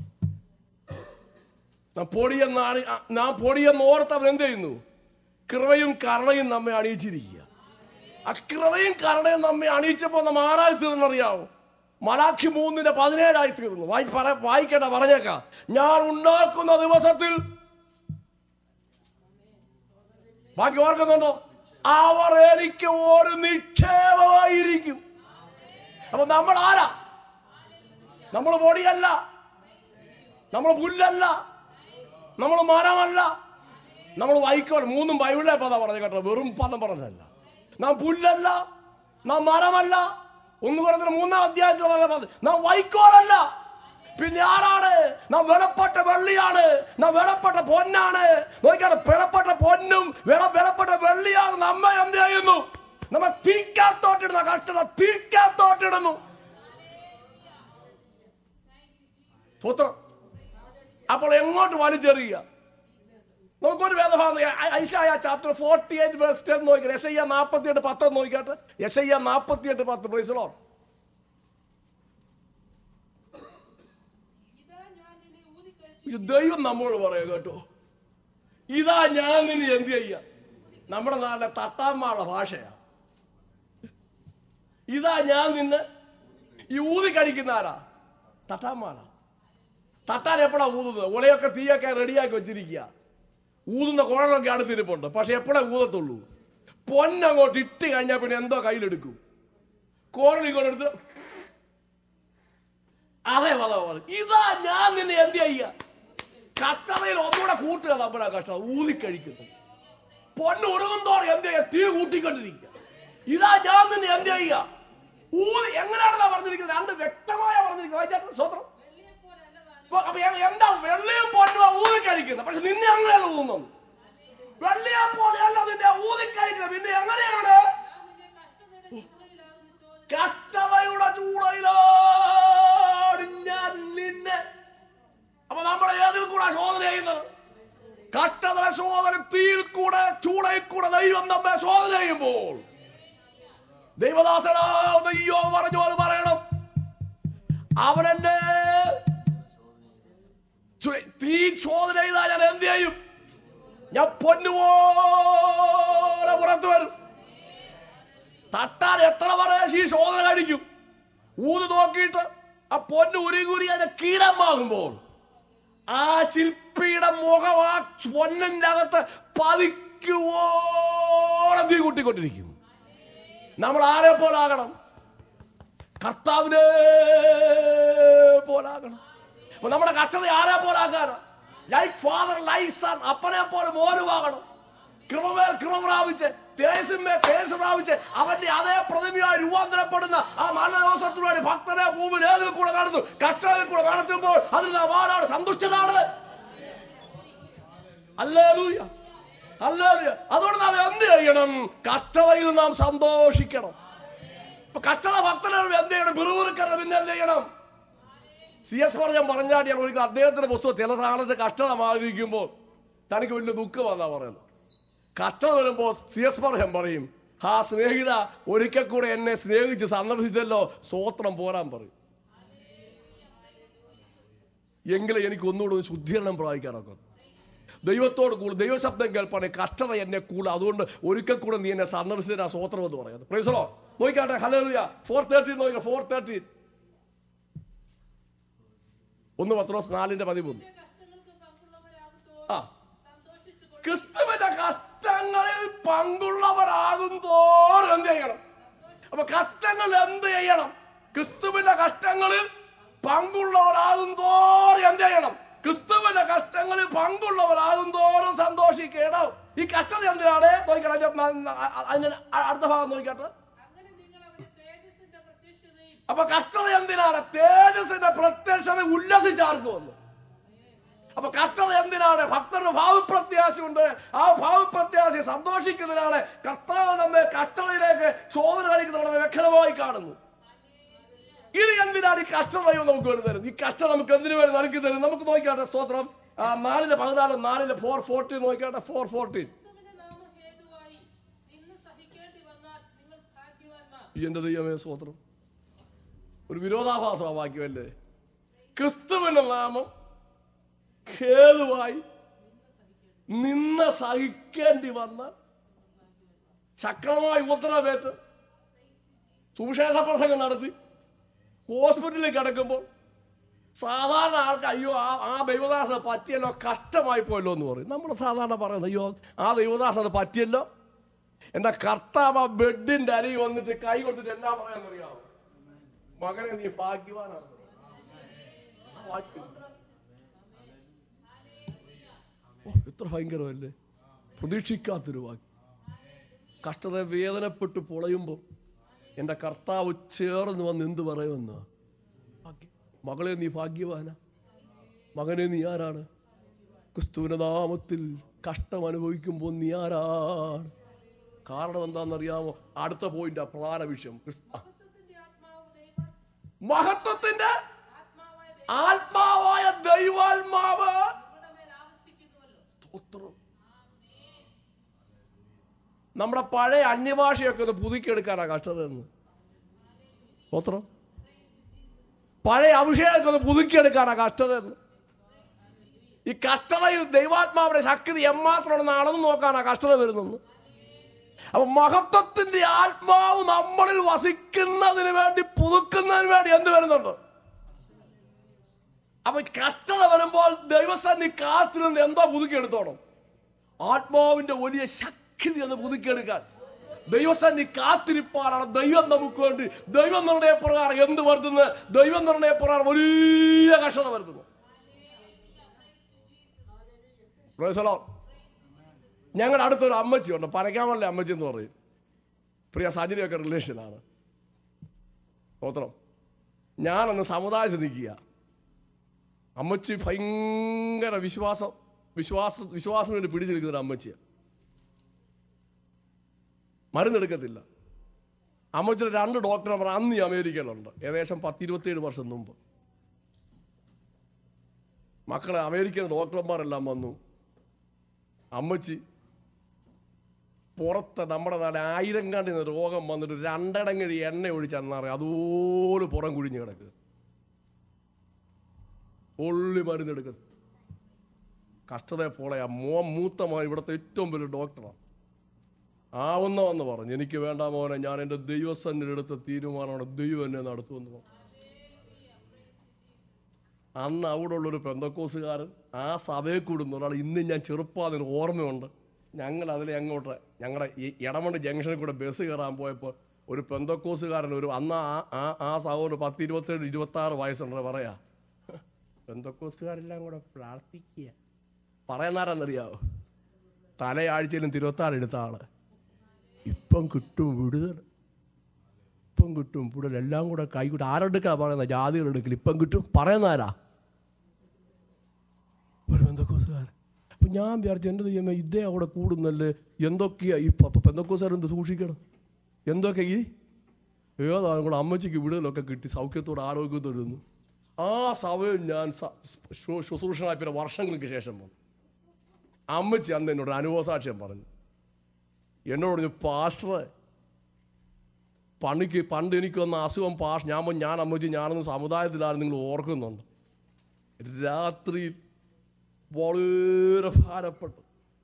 നാം പൊടിയെന്നാണ് നാം പൊടിയെന്ന് ഓർത്ത് അവൻ എന്ത് ചെയ്യുന്നു കൃപയും കരുണയും നമ്മെ അണിയിച്ചിരിക്കുക ആ കൃപയും കരുണയും നമ്മെ അണിയിച്ചപ്പോൾ നാം ആരായി തീർന്നറിയാവോ മലാഖി മൂന്നിന്റെ പതിനേഴായി തീർന്നു വായി പറ വായിക്കട്ടെ പറഞ്ഞേക്കാം ഞാൻ ഉണ്ടാക്കുന്ന ദിവസത്തിൽ ബാക്കി ഓർക്കുന്നുണ്ടോ അവർ എനിക്ക് ഒരു നിക്ഷേപമായിരിക്കും അപ്പൊ നമ്മൾ ആരാ നമ്മൾ പൊടിയല്ല നമ്മൾ പുല്ലല്ല നമ്മൾ മരമല്ല നമ്മൾ വൈക്കോൽ മൂന്നും ബൈബിളിലെ പദം പറഞ്ഞു കേട്ടോ വെറും പദം പറഞ്ഞതല്ല നാം പുല്ലല്ല നാം മരമല്ല ഒന്ന് പറഞ്ഞ മൂന്നാം അധ്യായത്തിൽ പറഞ്ഞ പദം നാം വൈക്കോലല്ല പിന്നെ ആരാണ് നാം വിളപ്പെട്ട വെള്ളിയാണ് നാം വിളപ്പെട്ട പൊന്നാണ് നോക്കിയാണ് വിളപ്പെട്ട പൊന്നും വിള വിളപ്പെട്ട വെള്ളിയാണ് നമ്മെ എന്ത് ചെയ്യുന്നു നമ്മ തീക്കാത്തോട്ടിടുന്ന കഷ്ടത തീക്കാത്തോട്ടിടുന്നു സൂത്രം അപ്പോൾ എങ്ങോട്ട് വലിച്ചെറിയുക നമുക്കൊരു വേദഭാഗം Isaiah chapter forty eight verse ten നോക്കി എസ് ഐ നാൽപ്പത്തി എട്ട് പത്ത് നോക്കിയാട്ട് എസ് ഐ നാൽപ്പത്തി എട്ട് പത്ത് പ്രൈസലോ ഇതാ ഞാൻ നിന്നെ ഊതിക്കഴിച്ചു ഇത് ദൈവം നമ്മോട് പറയുക കേട്ടോ ഇതാ ഞാൻ നിന്നെ എന്ത് ചെയ്യാ നമ്മുടെ നാട്ടിലെ തട്ടാമ്മാള ഭാഷയാ ഇതാ ഞാൻ നിന്ന് ഈ ഊതി കഴിക്കുന്ന ആരാ തട്ടാമ്മാള തട്ടാൻ എപ്പോഴാ ഊതുന്നത് ഉലയൊക്കെ തീയൊക്കെ റെഡിയാക്കി വെച്ചിരിക്കുക ഊതുന്ന കുഴലൊക്കെ അടുത്തിരിപ്പുണ്ട് പക്ഷെ എപ്പോഴേ ഊതത്തുള്ളൂ പൊന്നങ്ങോട്ട് ഇട്ട് കഴിഞ്ഞാൽ പിന്നെ എന്തോ കയ്യിലെടുക്കും കോഴൽ ഇങ്ങോട്ട് എടുത്ത് അതേ പദം പദം. ഇതാ ഞാൻ നിന്നെ എന്ത് ചെയ്യുക കത്തറയിൽ ഒന്നുകൂടെ കൂട്ടുക നമ്മുടെ കഷ്ടം ഊതിക്കഴിക്കുന്നു പൊന്ന് ഉറങ്ങുന്തോടെ എന്ത് ചെയ്യുക തീ കൂട്ടിക്കൊണ്ടിരിക്കുക ഇതാ ഞാൻ നിന്നെ എന്ത് ചെയ്യുക ഊതി എങ്ങനെയാണെന്നാ പറഞ്ഞിരിക്കുന്നത് രണ്ട് വ്യക്തമായ പറഞ്ഞിരിക്കുന്നത് വായിച്ചാട്ടെ സ്വത്രം ഇപ്പൊ അപ്പൊ എ- എന്താ വെള്ളിയും പൊന്നുവാ ഊതിക്കഴിക്കുന്നത് പക്ഷെ നിന്നെ അങ്ങനെയല്ല ഊതുന്നത് വെള്ളിയെ പോലെയല്ല നിന്നെ ഊതിക്കഴിക്കുന്നത് പിന്നെ എങ്ങനെയാണ് കഷ്ടതയുടെ ചൂളയിലാണ് ഞാൻ കഷ്ടതയുടെ ചൂളയിലാണ് ഞാൻ നിന്നെ നിന്നെ അപ്പൊ നമ്മളെ ഏതിൽ കൂടെ ശോധന ചെയ്യുന്നത് കഷ്ടതര ശോധന തീയിൽ കൂടെ ചൂളയിൽ കൂടെ ദൈവം നമ്മെ ശോധന ചെയ്യുമ്പോൾ ദൈവദാസനാ ദൈവോ പറഞ്ഞു പോലെ പറയണം അവനെന്നെ ചു- തീ ശോധന ചെയ്താൽ ഞാൻ എന്ത് ചെയ്യും ഞാൻ പൊന്നുപോലെ പുറത്തു വരും തട്ടാൻ എത്ര പ്രാവശ്യം ഈ ശോധന കഴിക്കും ഊത് നോക്കിയിട്ട് ആ പൊന്ന് ഉരുകുരി അതിന്റെ കീടമാകുമ്പോൾ ആ ശില്പിയുടെ മുഖം ആ പൊന്നിന്റെ അകത്ത് പതിക്കുവോളം തീ കൂട്ടിക്കൊണ്ടിരിക്കും നമ്മൾ ആരെ പോലാകണം കർത്താവിനെ പോലാകണം അപ്പൊ നമ്മുടെ കഷ്ടത ആരെ പോലാക്കാനാ ലൈക്ക് ഫാദർ ലൈക്ക് സൺ അപ്പനെ പോലെ മോനുമാകണം കൃപമേൽ കൃപ പ്രാപിച്ച് തേജസ്സിന്മേൽ തേജസ് പ്രാപിച്ച് അവന്റെ അതേ പ്രതിമയായി രൂപാന്തരപ്പെടുന്ന ആ നല്ല ദിവസത്തിനു വേണ്ടി ഭക്തരെ ഭൂമിയിൽ ഏതിൽ കൂടെ നടത്തും കഷ്ടതയിൽ കൂടെ നടത്തുമ്പോൾ അതിൽ നാം ആരാണ് സന്തുഷ്ടനാണ് അല്ലേലൂയ അല്ലേലൂയ അതുകൊണ്ട് നാം എന്ത് ചെയ്യണം കഷ്ടതയിൽ നാം സന്തോഷിക്കണം ഇപ്പൊ കഷ്ടത ഭക്തനോട് എന്ത് ചെയ്യണം പിറുപിറുക്കണം പിന്നെ എന്ത് ചെയ്യണം സി എസ് പറഞ്ഞ പറഞ്ഞാടിയാണ് ഒരിക്കൽ അദ്ദേഹത്തിന്റെ പുസ്തകം ചില കാലത്ത് കഷ്ടത മാറിയിരിക്കുമ്പോൾ തനിക്ക് വലിയ ദുഃഖമാണെന്നാ പറയുന്നത് കഷ്ടത വരുമ്പോൾ സി എസ് പറയാൻ പറയും ആ സ്നേഹിത ഒരിക്കൽ കൂടെ എന്നെ സ്നേഹിച്ച് സന്ദർശിച്ചല്ലോ സ്വോത്രം പോരാൻ പറയും എങ്കിലും എനിക്ക് ഒന്നുകൂടെ ഒന്ന് ശുദ്ധീകരണം പ്രാപിക്കാനൊക്കെ ദൈവത്തോട് കൂടുതൽ ദൈവശബ്ദം കേൾപ്പാണ് കഷ്ടത എന്നെ കൂടുതൽ അതുകൊണ്ട് ഒരിക്കൽ കൂടെ നീ എന്നെ സന്ദർശിച്ച ആ സ്വോത്രം എന്ന് പറയുന്നത് പ്രൈസലോ നോക്കിക്കാട്ടെ ഹലോ ഫോർ തേർട്ടി നോക്കിയാ ഫോർ തേർട്ടി ഒന്ന് പത്രോസ് നാലിന്റെ പതിമൂന്ന് നിന്റെ കഷ്ടങ്ങൾക്ക് പങ്കുള്ളവരാകും ആ. സന്തോഷിച്ചുകൊണ്ട് ക്രിസ്തുവിന്റെ കഷ്ടങ്ങളിൽ പങ്കുള്ളവരാകും തോറും എന്ത് ചെയ്യണം അപ്പൊ കഷ്ടങ്ങൾ എന്ത് ചെയ്യണം ക്രിസ്തുവിന്റെ കഷ്ടങ്ങളിൽ പങ്കുള്ളവരാകും തോറും എന്ത് ചെയ്യണം ക്രിസ്തുവിന്റെ കഷ്ടങ്ങളിൽ പങ്കുള്ളവരാകും തോറും സന്തോഷിക്കണം ഈ കഷ്ടത എന്തിനാണ് നോക്കണം അതിന്റെ അടുത്ത ഭാഗം നോക്കട്ടെ അങ്ങനെ നിങ്ങൾ അവന്റെ തേജസ്സിന്റെ പ്രത്യക്ഷതയിൽ അപ്പൊ കഷ്ടത എന്തിനാണ് തേജസ്സിന്റെ പ്രത്യക്ഷത ഉല്ലസിച്ചാർക്ക് വന്നു അപ്പൊ കഷ്ടത എന്തിനാണ് ഭക്തരുടെ ഭാവപ്രത്യാശയുണ്ട് ആ ഭാവപ്രത്യാശയെ സന്തോഷിക്കുന്നതിനാണ് കർത്താവ് നമ്മെ കഷ്ടതയിലേക്ക് ശോധന കാണിക്കുന്നത് വളരെ വ്യക്തമായി കാണുന്നു ഇനി എന്തിനാണ് ഈ കഷ്ടത ദൈവം നമുക്ക് വേണ്ടി തരുന്നത് ഈ കഷ്ടം നമുക്ക് എന്തിനു വേണ്ടി നൽകി തരും നമുക്ക് നോക്കിയാട്ടെ സ്തോത്രം ആ നാലിലെ പതിനാല് നാലിലെ ഫോർ ഫോർട്ടീൻ നോക്കിയാട്ടെ ഫോർ ഫോർട്ടീൻ ക്രിസ്തുവിന്റെ നാമം ഹേതുവായി എന്റെ ദൈവമേ സ്വോത്രം ഒരു വിരോധാഭാസ വാക്യമല്ലേ ക്രിസ്തുവിന്റെ നാമം ഹേതുവായി നിന്ന സഹിക്കേണ്ടി വന്ന ശക്തമായ ഉപദ്രവേറ്റ് സുവിശേഷ പ്രസംഗം നടത്തി ഹോസ്പിറ്റലിൽ കിടക്കുമ്പോൾ സാധാരണ ആൾക്ക് അയ്യോ ആ ആ ദൈവദാസന് പറ്റിയല്ലോ കഷ്ടമായി പോയല്ലോ എന്ന് പറയും നമ്മൾ സാധാരണ പറയുന്നത് അയ്യോ ആ ദൈവദാസന് പറ്റിയല്ലോ എൻ്റെ കർത്താവ് ആ ബെഡിൻ്റെ അരികെ വന്നിട്ട് കൈ കൊടുത്തിട്ട് എന്നാ പറയാന്നറിയാമോ മകനെ നീ ഭാഗ്യവാനാണ് ഭാഗ്യം. ഓ, എത്ര ഭയങ്കരമല്ലേ പ്രതീക്ഷിക്കാത്തൊരു വാക്യം കഷ്ടത വേദനപ്പെട്ട് പൊളയുമ്പോൾ എൻ്റെ കർത്താവ് ചേർന്ന് വന്ന് എന്ത് പറയുമെന്ന് ഭാഗ്യം. മകളെ നീ ഭാഗ്യവാന മകനെ നീ ആരാണ് ക്രിസ്തുവിന്റെ നാമത്തിൽ കഷ്ടം അനുഭവിക്കുമ്പോൾ നീ ആരാണ് കാരണം എന്താണെന്നറിയാമോ അടുത്ത പോയിന്റ് പ്രധാന വിഷയം ക്രിസ്- ആ. മഹത്വത്തിന്റെ മഹത്വത്തിന്റെ ആത്മാവായ ദൈവം ആത്മാവായ ദൈവാത്മാവ് നിങ്ങളുടെ മേൽ ആവസിക്കുന്നുവല്ലോ സ്തോത്രം. നമ്മുടെ പഴയ അന്യഭാഷയൊക്കെ ഒന്ന് പുതുക്കിയെടുക്കാനാ കഷ്ടത എന്ന് സ്തോത്രം പഴയ അഭിഷേകമൊക്കെ ഒന്ന് പുതുക്കിയെടുക്കാനാ കഷ്ടത എന്ന് ഈ കഷ്ടതയിൽ ദൈവാത്മാവിന്റെ ശക്തി എമ്മാത്രമാണെന്ന് അളന്നു നോക്കാനാ കഷ്ടത വരുന്നെന്ന് അപ്പൊ മഹത്വത്തിന്റെ ആത്മാവ് നമ്മളിൽ വസിക്കുന്നതിന് വേണ്ടി പുതുക്കുന്നതിന് വേണ്ടി എന്ത് വരുന്നുണ്ട് അപ്പൊ കഷ്ടത വരുമ്പോൾ ദൈവസന്നി കാത്തിരുന്ന് എന്തോ പുതുക്കിയെടുത്തോണം ആത്മാവിന്റെ വലിയ ശക്തി എന്ന് പുതുക്കിയെടുക്കാൻ ദൈവസന്നി കാത്തിരിപ്പാനാണ് ദൈവം നമുക്ക് വേണ്ടി ദൈവം നിർണയപ്രകാരം എന്ത് വരുത്തുന്നത് ദൈവം നിർണയപ്രകാരം വലിയ കഷ്ടത വരുത്തുന്നു Praise the Lord. ഞങ്ങളുടെ അടുത്തൊരു അമ്മച്ചിയുണ്ട് പനക്കാമല്ല അമ്മച്ചി എന്ന് പറയും പ്രിയ സാഹചര്യമൊക്കെ റിലേഷനാണ് സ്തോത്രം ഞാനന്ന് സമുദായത്തിൽ നിൽക്കുക അമ്മച്ചി ഭയങ്കര വിശ്വാസം വിശ്വാസ വിശ്വാസം വേണ്ടി പിടിച്ചു നിൽക്കുന്ന ഒരു അമ്മച്ചിയാണ് മരുന്നെടുക്കത്തില്ല അമ്മച്ചിയുടെ രണ്ട് ഡോക്ടർമാർ അന്ന് ഈ അമേരിക്കയിലുണ്ട് ഏകദേശം പത്തിരുപത്തിയേഴ് വർഷം മുമ്പ് മക്കളെ അമേരിക്കൻ ഡോക്ടർമാരെല്ലാം വന്നു അമ്മച്ചി പുറത്ത് നമ്മുടെ നാളെ ആയിരം കണ്ടിന് രോഗം വന്നിട്ട് രണ്ടടങ്ങഴി എണ്ണ ഒഴിച്ചെന്നറിയാം അതുപോലെ പുറം കുഴിഞ്ഞ് കിടക്കുക ഉള്ളി മരുന്നെടുക്കുന്നത് കഷ്ടതയെ പോളെ ആ മോ മൂത്തമായ ഇവിടുത്തെ ഏറ്റവും വലിയ ഡോക്ടറാണ് ആവുന്നവെന്ന് പറഞ്ഞു എനിക്ക് വേണ്ട മോനെ ഞാൻ എൻ്റെ ദൈവസന്നിധി എടുത്ത തീരുമാനമാണ് ദൈവം എന്നെ നടത്തുമെന്ന് പറഞ്ഞു അന്ന് അവിടെ ഉള്ളൊരു പെന്തക്കോസുകാരൻ ആ സഭയിൽ കൂടുന്ന ഒരാൾ ഇന്ന് ഞാൻ ചെറുപ്പതിന് ഓർമ്മയുണ്ട് ഞങ്ങൾ അതിലെ അങ്ങോട്ട് ഞങ്ങളുടെ ഈ ഇടമണ്ട് ജംഗ്ഷനിൽ കൂടെ ബസ് കയറാൻ പോയപ്പോൾ ഒരു പെന്തക്കോസുകാരൻ ഒരു അന്ന് ആ ആ ആ സഹോദരൻ പത്ത് ഇരുപത്തേഴ് ഇരുപത്തി ആറ് വയസ്സുണ്ട് പറയാ പെന്തക്കോസുകാരെല്ലാം കൂടെ പ്രാർത്ഥിക്കുക പറയുന്നാരെന്നറിയാവോ തലയാഴ്ചയിലും തിരുവത്താറ് എടുത്ത ആള് ഇപ്പം കിട്ടും വിടുതൽ ഇപ്പം കിട്ടും വിടുതൽ എല്ലാം കൂടെ കൈകൂട്ട് ആരെടുക്കാ പറയുന്നത് ജാതികൾ എടുക്കില്ല ഇപ്പം കിട്ടും പറയുന്നാരാ ഒരു പെന്തക്കോസുകാരൻ അപ്പം ഞാൻ വിചാരിച്ചു എൻ്റെ ദൈവമേ ഇതേ അവിടെ കൂടുന്നല്ലേ എന്തൊക്കെയാ ഈ അപ്പം പെന്തക്കോസുകാരൻ എന്ത് സൂക്ഷിക്കണം എന്തൊക്കെ ഈ ഏതാണ് കൂടെ അമ്മച്ചിക്ക് വിടുതലൊക്കെ കിട്ടി സൗഖ്യത്തോടെ ആരോഗ്യത്തോടെ ഇരുന്നു ആ സഭയിൽ ഞാൻ സ- ശു- ശുശ്രൂഷനായി പിന്നെ വർഷങ്ങൾക്ക് ശേഷം വന്നു അമ്മച്ചി അന്ന് എന്നോട് അനുഭവസാക്ഷ്യം പറഞ്ഞു എന്നോട് പറഞ്ഞു പാസ്റ്ററെ പണിക്ക് പണ്ട് എനിക്ക് വന്ന അസുഖം പാഷ് ഞാൻ പറഞ്ഞു, ഞാൻ അമ്മച്ചി ഞാനൊന്ന് സമുദായത്തിലാണ് നിങ്ങൾ ഓർക്കുന്നുണ്ട് രാത്രിയിൽ വളരെ ഭാരപ്പെട്ടു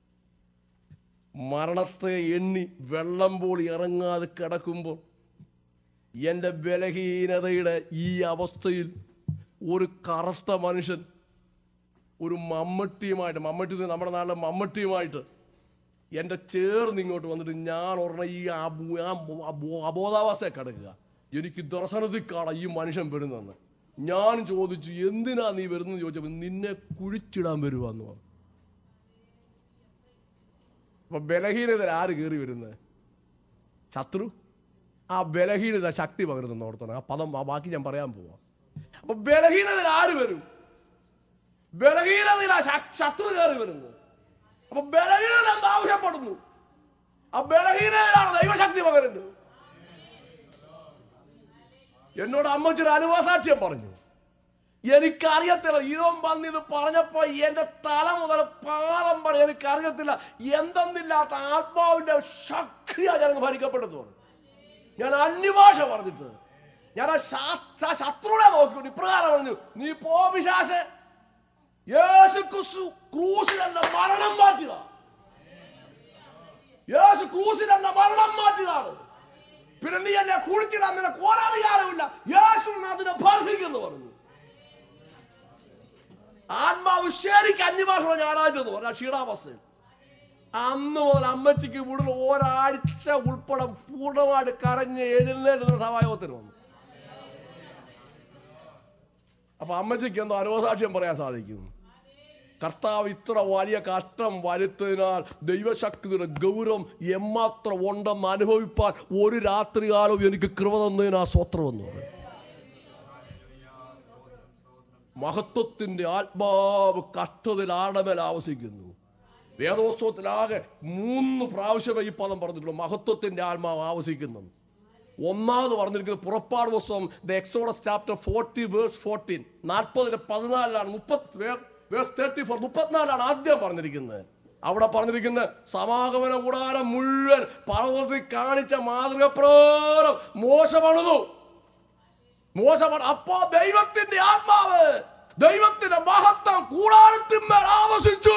മരണത്തെ എണ്ണി വെള്ളം പോളി ഇറങ്ങാതെ കിടക്കുമ്പോൾ എൻ്റെ ബലഹീനതയുടെ ഈ അവസ്ഥയിൽ ഒരു കറുത്ത മനുഷ്യൻ ഒരു മമ്മട്ടിയുമായിട്ട് മമ്മട്ടി എന്ന് നമ്മുടെ നാട്ടിലെ മമ്മട്ടിയുമായിട്ട് എൻ്റെ ചേർന്ന് ഇങ്ങോട്ട് വന്നിട്ട് ഞാൻ ഉടനെ ഈ അബോ- ആ ബോ- അബോ- അബോധാവസ്ഥയെ കിടക്കുക എനിക്ക് ദർശനത്തിൽ കാണാം ഈ മനുഷ്യൻ വരുന്നെന്ന് ഞാൻ ചോദിച്ചു എന്തിനാ നീ വരുന്നത് ചോദിച്ചപ്പോൾ നിന്നെ കുഴിച്ചിടാൻ വരുവാന്ന് പറഞ്ഞു അപ്പൊ ബലഹീനത ആര് കയറി വരുന്നത് ശത്രു ആ ബലഹീനത ശക്തി പകരുന്ന ഓർത്തണം ആ പദം ആ ബാക്കി ഞാൻ പറയാൻ പോവാം അപ്പൊ ബലഹീനതയിൽ ആര് വരും ബലഹീനതയിൽ ആ ശക്- ശത്രു കയറി വരുന്നു അപ്പൊ ബലഹീനത എന്ത് ആവശ്യപ്പെടുന്നു ആ ബലഹീനതയിലാണ് ദൈവശക്തി പകരുന്നത് എന്നോട് അമ്മച്ചൊരു അനുഭവസാക്ഷ്യം പറഞ്ഞു എനിക്കറിയത്തില്ല ഇതും വന്ന് ഇത് പറഞ്ഞപ്പോ എന്റെ തല മുതൽ പാദം പണി എനിക്കറിയത്തില്ല എന്തെന്നില്ലാത്ത ആത്മാവിന്റെ ശക്തിയാണ് ഞാൻ ഭരിക്കപ്പെട്ടത് പറഞ്ഞു ഞാൻ അന്യഭാഷ പറഞ്ഞിട്ട് ഞാൻ ആ ശാ- ആ ശത്രുവിനെ നോക്കി ഇപ്രകാരം പറഞ്ഞു നീ പോ പിശാശെ യേശു ക്രിസ്തു ക്രൂസിൽ എന്ന മരണം മാറ്റിയതാ യേശു ക്രൂസിൽ എന്ന മരണം മാറ്റിയതാണ് പിന്നെ നീ എന്നെ കുളിച്ചിടാൻ നിനക്ക് ഒരധികാരമില്ല യേശു അതിനെ ഭർഷിക്കുന്നു പറഞ്ഞു ആത്മാവ് ശരിക്ക് അന്യഭാഷ ഞായറാഴ്ച എന്ന് പറഞ്ഞു ആ ക്ഷീണാവസ്ഥയിൽ അന്ന് മുതൽ അമ്മച്ചിക്ക് കൂടുതൽ ഒരാഴ്ച ഉൾപ്പെടെ പൂർണ്ണമായിട്ട് കരഞ്ഞ് എഴുന്നേറ്റുന്ന സഭായോഗത്തിന് വന്നു അപ്പൊ അമ്മച്ചിക്ക് എന്തോ അനുഭവസാക്ഷ്യം പറയാൻ സാധിക്കും കർത്താവ് ഇത്ര വലിയ കഷ്ടം വരുത്തതിനാൽ ദൈവശക്തിയുടെ ഗൗരവം എമ്മാത്രം ഉണ്ടെന്ന് അനുഭവിപ്പാൻ ഒരു രാത്രികാലം എനിക്ക് കൃപ തന്നതിന് ആ സ്വത്രം എന്ന് പറയും മഹത്വത്തിന്റെ ആത്മാവ് കഷ്ടതയിൽ ആടമേൽ ആവസിക്കുന്നു വേദോത്സവത്തിലാകെ മൂന്ന് പ്രാവശ്യമേ ഈ പദം പറഞ്ഞിട്ടുള്ളൂ മഹത്വത്തിന്റെ ആത്മാവ് ആവസിക്കുന്നു ഒന്നാമത് പറഞ്ഞിരിക്കുന്നത് പുറപ്പാട് പുസ്തകം the Exodus chapter forty verse fourteen നാൽപ്പതിന് പതിനാലിലാണ് മുപ്പത്തി വേഴ്സ് തേർട്ടി ഫോർ മുപ്പത്തിനാലാണ് ആദ്യം പറഞ്ഞിരിക്കുന്നത് അവിടെ പറഞ്ഞിരിക്കുന്നത് സമാഗമന കൂടാരം മുഴുവൻ പർവ്വതത്തിൽ കാണിച്ച മാതൃക പ്രകാരം മോശമണതു മോശമാണ് അപ്പോ ദൈവത്തിന്റെ ആത്മാവ് ദൈവത്തിന്റെ മഹത്വം കൂടാരത്തിന്മേൽ ആവസിച്ചു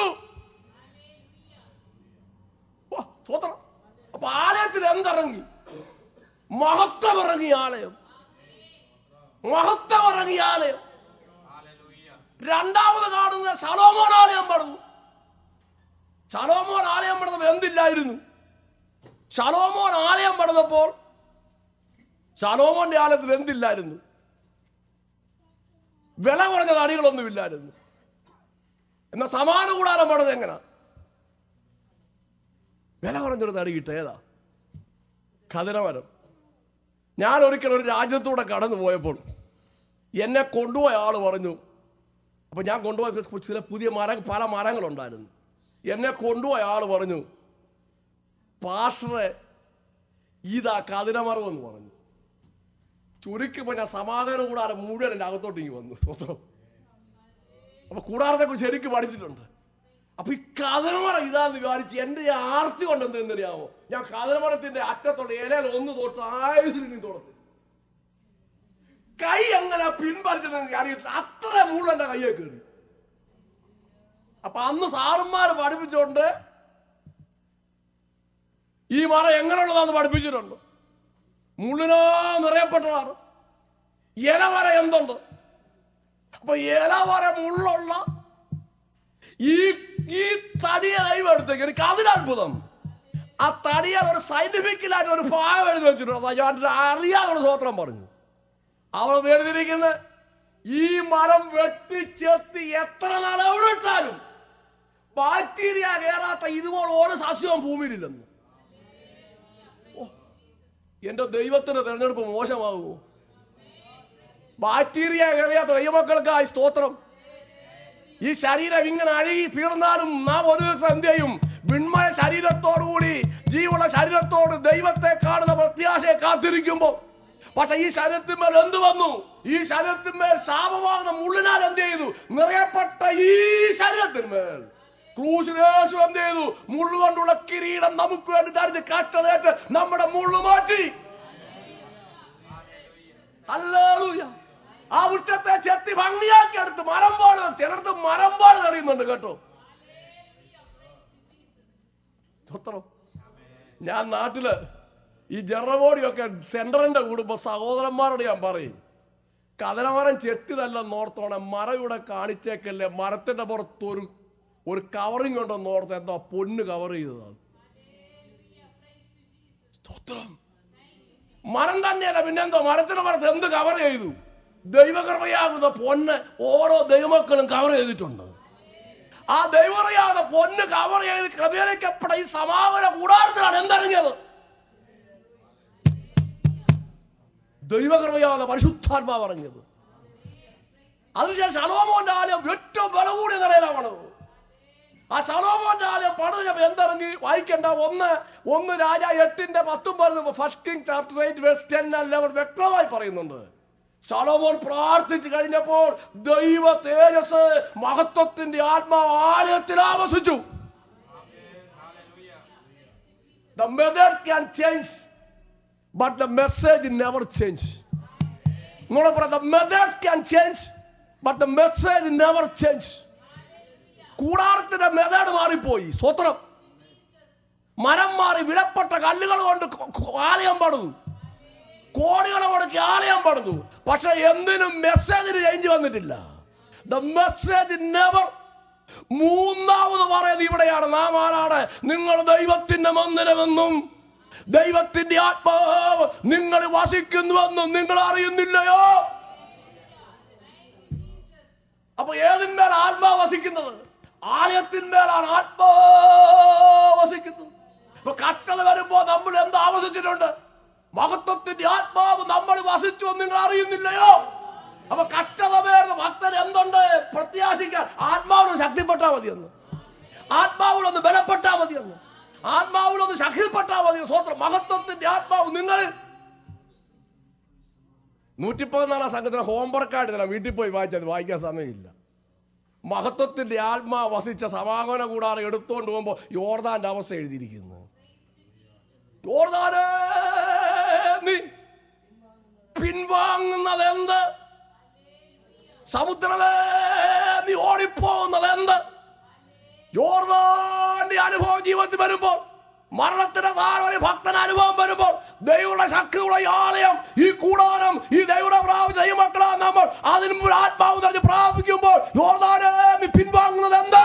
ഓ, സ്തോത്രം അപ്പൊ ആലയത്തിൽ എന്തിറങ്ങി മഹത്വം ഇറങ്ങിയ ആലയം മഹത്വം ഇറങ്ങിയ ആലയം രണ്ടാമത് കാണുന്ന സലോമോൻ ആലയം പണിതു സലോമോൻ ആലയം പണിതപ്പോൾ എന്തില്ലായിരുന്നു സലോമോൻ ആലയം പണിതപ്പോൾ സലോമോന്റെ ആലയത്തിൽ എന്തില്ലായിരുന്നു വില കുറഞ്ഞ തടികളൊന്നുമില്ലായിരുന്നു എന്നാൽ സമാന കൂടാരം പണിത് എങ്ങനെ വില കുറഞ്ഞൊരു തടി കിട്ടുക ഏതാ കതിരമരം ഞാൻ ഒരിക്കൽ ഒരു രാജ്യത്തൂടെ കടന്നു പോയപ്പോൾ എന്നെ കൊണ്ടുപോയ ആള് പറഞ്ഞു അപ്പൊ ഞാൻ കൊണ്ടുപോയ ചില പുതിയ മര പല മരങ്ങളുണ്ടായിരുന്നു എന്നെ കൊണ്ടുപോയ ആള് പറഞ്ഞു പാസ്റ്ററെ ഇതാ കതിരമരം എന്ന് പറഞ്ഞു ചുരുക്കുമ്പോൾ ഞാൻ സമാധാനം കൂടാതെ മുഴുവൻ എൻ്റെ അകത്തോട്ട് ഇങ്ങ് വന്നു സ്വത്രം അപ്പൊ കൂടാരത്തെ കുറിച്ച് ശരിക്കും പഠിച്ചിട്ടുണ്ട് അപ്പൊ ഈ കതിരമരം ഇതാന്ന് വിചാരിച്ച് എന്റെ ഈ ആർത്തി കൊണ്ടെന്ന് എന്നറിയാമോ ഞാൻ കതിരമരത്തിന്റെ അറ്റത്തുള്ള ഇലയിൽ ഒന്ന് തൊട്ട് ആയുസിന് തുടങ്ങി കൈ എങ്ങനെ പിൻപറിച്ചതെന്ന് അറിയില്ല അത്ര മുഴുവൻ എന്റെ കയ്യെ കയറി അപ്പൊ അന്ന് സാറുമാർ പഠിപ്പിച്ചോണ്ട് ഈ മരം എങ്ങനെയുള്ളതാന്ന് പഠിപ്പിച്ചിട്ടുണ്ട് മുള്ളിനോ നിറയപ്പെട്ടതാണ് ഇല വര എന്തുണ്ട് അപ്പൊ ഇല വര മുള്ളുള്ള ഈ ഈ തടിയെ ദൈവം എടുത്തേക്ക് എനിക്ക് അതിനത്ഭുതം ആ തടിയാൽ ഒരു സയന്റിഫിക്കലായിട്ട് ഒരു ഭാഗം എഴുതി വെച്ചിട്ടുണ്ട് അത് ഞാൻ അറിയാതെ ഒരു സ്വത്രം പറഞ്ഞു അവൾ എഴുതിയിരിക്കുന്നത് ഈ മരം വെട്ടിച്ചെത്തി എത്ര നാൾ എവിടെ ഇട്ടാലും ബാക്ടീരിയ കയറാത്ത ഇതുപോലെ ഓരോ സസ്യവും ഭൂമിയിലില്ലെന്ന് ഓ, എന്റെ ദൈവത്തിന്റെ തെരഞ്ഞെടുപ്പ് മോശമാകുമോ ബാക്ടീരിയ കയറിയാത്ത ദൈവമക്കൾക്കായി സ്തോത്രം ഈ ശരീരം ഇങ്ങനെ അഴുകി തീർന്നാലും നാം ഒരു ദിവസം എന്ത് ചെയ്യും വിൺമയ ശരീരത്തോടുകൂടി ജീവുള്ള ശരീരത്തോട് ദൈവത്തെ കാണുന്ന പ്രത്യാശയെ കാത്തിരിക്കുമ്പോൾ പക്ഷെ ഈ ശരീരത്തിന്മേൽ എന്ത് വന്നു ഈ ശരീരത്തിന്മേൽ ശാപമാകുന്ന മുള്ളിനാൽ എന്ത് ചെയ്തു നിറയപ്പെട്ട ഈ ശരീരത്തിന്മേൽ ക്രൂശിനേശു എന്ത് ചെയ്തു മുള്ളുകൊണ്ടുള്ള കിരീടം നമുക്ക് വേണ്ടി ധരിച്ച് കച്ചതേറ്റ് നമ്മുടെ മുള്ളു മാറ്റി ഹല്ലേലൂയ. ആ വൃക്ഷത്തെ ചെത്തി ഭംഗിയാക്കി എടുത്ത് മരമ്പാട് ചിലർക്ക് മരമ്പാട് തെളിയുന്നുണ്ട് കേട്ടോ സ്തോത്രം. ഞാൻ നാട്ടില് ഈ ജറബോടിയൊക്കെ സെന്ററിന്റെ കൂടുമ്പോ സഹോദരന്മാരോട് ഞാൻ പറയും കതരമരം ചെത്തിയതല്ലെന്ന് ഓർത്തോണെ മരം ഇവിടെ കാണിച്ചേക്കല്ലേ മരത്തിന്റെ പുറത്ത് ഒരു ഒരു കവറിങ് ഉണ്ടെന്ന് ഓർത്ത് എന്താ പൊന്ന് കവർ ചെയ്തതാണ് സ്തോത്രം മരം തന്നെയല്ല പിന്നെന്തോ മരത്തിന്റെ പുറത്ത് എന്ത് കവർ ചെയ്തു ദൈവകൃപയാകുന്ന പൊന്ന് ഓരോ ദൈവമക്കളും കവർ ചെയ്തിട്ടുണ്ട് ആ ദൈവറിയാതെ പൊന്ന് കവർ ചെയ്ത് ക്രമീകരിക്കപ്പെട്ട ഈ സമാപന കൂടാരത്തിലാണ് എന്തറിഞ്ഞത് ദൈവകൃപയാതെ പരിശുദ്ധാത്മാവ് പറഞ്ഞത് അതിനുശേഷം ശലോമോന്റെ ആലയം ഏറ്റവും വില കൂടിയ നിലയിലാണ് പണിത് ആ ശലോമോന്റെ ആലയം പണിത് എന്തറിഞ്ഞ് വായിക്കണ്ട ഒന്ന് ഒന്ന് രാജ എട്ടിന്റെ പത്തും പറയുന്നു first king chapter eight verse ten and eleven വ്യക്തമായി പറയുന്നുണ്ട് ശലോമോൻ പ്രാർത്ഥിച്ചു കഴിഞ്ഞപ്പോൾ ദൈവ തേജസ് മഹത്വത്തിന്റെ ആത്മാവ് ആലയത്തിൽ ആവസിച്ചു The method can change. But the message never change നിങ്ങളെ പറയാം the methods can change but the message never change കൂടാരത്തിന്റെ മെത്തേഡ് മാറിപ്പോയി സ്വത്രം മരം മാറി വിലപ്പെട്ട കല്ലുകൾ കൊണ്ട് കൊ- കൊ- ആലയം പണിതു കോടികളെ മുടക്കി ആലയം പണിതു പക്ഷെ എന്തിനും മെസ്സേജിന് ചേഞ്ച് വന്നിട്ടില്ല ദ മെസ്സേജ് നെവർ മൂന്നാമത് പറയുന്നത് ഇവിടെയാണ് നാം ആരാണ് നിങ്ങൾ ദൈവത്തിന്റെ മന്ദിരമെന്നും ദൈവത്തിന്റെ ആത്മാവ് നിങ്ങൾ വസിക്കുന്നുവെന്നും നിങ്ങൾ അറിയുന്നില്ലയോ അപ്പൊ ഏതിന്മേൽ ആത്മാവ് വസിക്കുന്നത് ആലയത്തിന്മേലാണ് ആത്മാവ് വസിക്കുന്നത് ഇപ്പൊ കഷ്ടത വരുമ്പോ നമ്മൾ എന്ത് ആവശ്യിച്ചിട്ടുണ്ട് മഹത്വത്തിന്റെ ആത്മാവ് നമ്മൾ വസിച്ചു എന്ന് നിങ്ങൾ അറിയുന്നില്ലയോ അപ്പൊ കഷ്ടത പേർന്ന് ഭക്തൻ എന്തുണ്ട് പ്രത്യാശിക്കാൻ ആത്മാവിനൊന്ന് ശക്തിപ്പെട്ടാ മതിയെന്ന് ആത്മാവിലൊന്ന് ബലപ്പെട്ടാ മതിയെന്ന് ആത്മാവിലൊന്ന് ശക്തിപ്പെട്ടാ മതി സ്വത്രം മഹത്വത്തിന്റെ ആത്മാവ് നിങ്ങൾ നൂറ്റി പതിനാലാം സംഘത്തിന് ഹോംവർക്കായിട്ട് തരാം വീട്ടിൽ പോയി വായിച്ചത് വായിക്കാൻ സമയമില്ല മഹത്വത്തിന്റെ ആത്മാ വസിച്ച സമാഗമന കൂടാതെ എടുത്തുകൊണ്ട് പോകുമ്പോൾ യോർദാന്റെ അവസ്ഥ എഴുതിയിരിക്കുന്നു യോർദാനേ നീ പിൻവാങ്ങുന്നത് എന്ത് സമുദ്രമേ നീ ഓടിപ്പോകുന്നത് എന്ത് യോർദാന്റെ അനുഭവം ജീവിതത്തിൽ വരുമ്പോൾ മരണത്തിന്റെ താഴെ ഒരു ഭക്തന് അനുഭവം വരുമ്പോൾ ദൈവയുടെ ശക്തിയുള്ള ഈ ആലയം ഈ കൂടാരം ഈ ദൈവയുടെ പ്രാപിച്ച ദൈവമക്കളാ നമ്മൾ അതിന് മുമ്പ് ആത്മാവ് നിറഞ്ഞ് പ്രാപിക്കുമ്പോൾ യോർദാനെ നീ പിൻവാങ്ങുന്നത് എന്ത്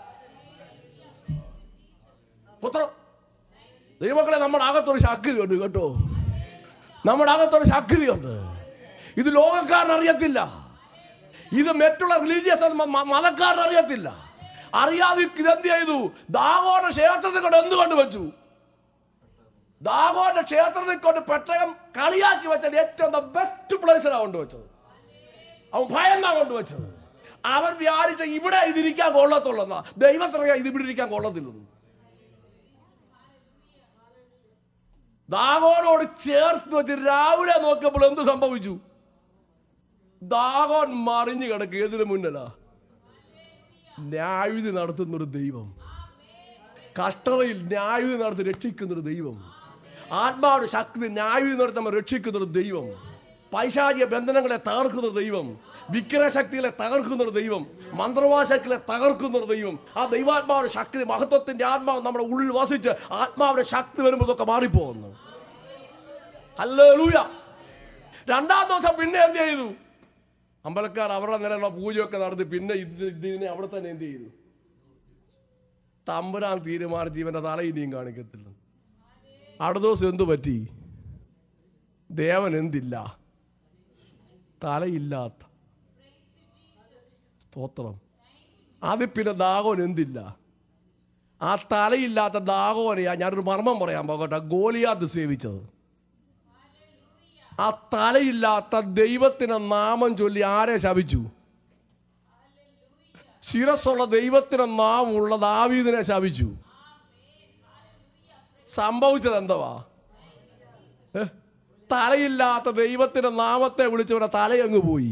പുത്രം ദൈവമക്കളെ നമ്മുടെ അകത്തൊരു ശക്തിയുണ്ട് കേട്ടോ നമ്മുടെ അകത്തൊരു ശക്തിയുണ്ട് ഇത് ലോകക്കാരൻ അറിയത്തില്ല ഇത് മറ്റുള്ള റിലീജിയസ് മതക്കാരൻ അറിയത്തില്ല അറിയാതെ ഇതെന്ത് ചെയ്തു ദാഗോന്റെ ക്ഷേത്രത്തിൽ കൊണ്ട് എന്ത് കൊണ്ടുവച്ചു ദാഗോന്റെ ക്ഷേത്രത്തിൽ കൊണ്ട് പെട്ടകം കളിയാക്കി വെച്ചത് ഏറ്റവും ബെസ്റ്റ് പ്ലേസിലാണ് കൊണ്ടുവച്ചത് അവൻ ഭയന്നാ കൊണ്ടുവച്ചത് അവൻ വിചാരിച്ച ഇവിടെ ഇതിരിക്കാൻ കൊള്ളത്തുള്ളെന്നാ ദൈവത്തിനറിയാം ഇത് ഇവിടെ ഇരിക്കാൻ കൊള്ളത്തില്ലെന്ന് ദാഗോനോട് ചേർത്ത് വെച്ച് രാവിലെ നോക്കിയപ്പോൾ എന്ത് സംഭവിച്ചു ദാഗോൻ മറിഞ്ഞു കിടക്ക് ഏതിനു മുന്നലാ ന്യായവിധി നടത്തുന്നൊരു ദൈവം കഷ്ടതയിൽ ന്യായവിധി നടത്തി രക്ഷിക്കുന്നൊരു ദൈവം ആത്മാവിടെ ശക്തി ന്യായവിധി നടത്തുമ്പോൾ രക്ഷിക്കുന്നൊരു ദൈവം പൈശാചിക ബന്ധനങ്ങളെ തകർക്കുന്ന ദൈവം വിഗ്രഹശക്തികളെ തകർക്കുന്നൊരു ദൈവം മന്ത്രവാശക്തികളെ തകർക്കുന്നൊരു ദൈവം ആ ദൈവാത്മാവിന്റെ ശക്തി മഹത്വത്തിന്റെ ആത്മാവ് നമ്മുടെ ഉള്ളിൽ വസിച്ച് ആത്മാവിന്റെ ശക്തി വരുമ്പോൾ ഇതൊക്കെ മാറിപ്പോകുന്നു ഹല്ലേലൂയ രണ്ടാം ദിവസം പിന്നെ എന്ത് ചെയ്തു അമ്പലക്കാർ അവരുടെ നിലയിലുള്ള പൂജയൊക്കെ നടത്തി പിന്നെ ഇത് ഇതിനെ അവിടെ തന്നെ എന്ത് ചെയ്തു തമ്പുരാൻ തീരുമാനിച്ച് ഇവന്റെ തല ഇനിയും കാണിക്കത്തില്ല അടുത്ത ദിവസം എന്തു പറ്റി ദേവൻ എന്തില്ല തലയില്ലാത്ത സ്തോത്രം അതിൽ പിന്നെ ദാഹോൻ എന്തില്ല ആ തലയില്ലാത്ത ദാഹോനെയാ ഞാനൊരു മർമ്മം പറയാൻ പോകട്ടെ ഗോലിയാത്ത് സേവിച്ചത് ആ തലയില്ലാത്ത ദൈവത്തിന് നാമം ചൊല്ലി ആരെ ശപിച്ചു ശിരസ്സുള്ള ദൈവത്തിന് നാമുള്ള ദാവീദിനെ ശപിച്ചു സംഭവിച്ചത് എന്തുവാ ഏ? തലയില്ലാത്ത ദൈവത്തിന്റെ നാമത്തെ വിളിച്ചവരെ തലയങ്ങ് പോയി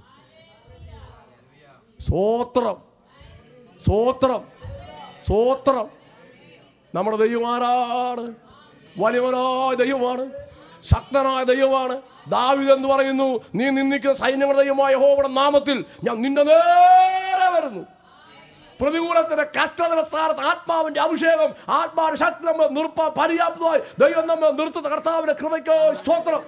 സ്വോത്രം സ്വോത്രം സ്വോത്രം നമ്മുടെ ദൈവമാരാണ് വലിയവനായ ദൈവമാണ് ശക്തനായ ദൈവമാണ് ദാവിദ് എന്ന് പറയുന്നു നീ നിന്ദിക്കുന്ന സൈന്യങ്ങളുടെ ദൈവമായ ഹോയുടെ നാമത്തിൽ ഞാൻ നിന്റെ നേരെ വരുന്നു പ്രതികൂലത്തിന്റെ കഷ്ടതയുടെ സ്ഥാനത്ത് ആത്മാവിന്റെ അഭിഷേകം ആത്മാവിന്റെ ശക്തി നമ്മൾ നിർപ്പാൻ പര്യാപ്തമായി ദൈവം നമ്മൾ നിർത്തുന്ന കർത്താവിന്റെ കൃപയ്ക്കോ സ്തോത്രം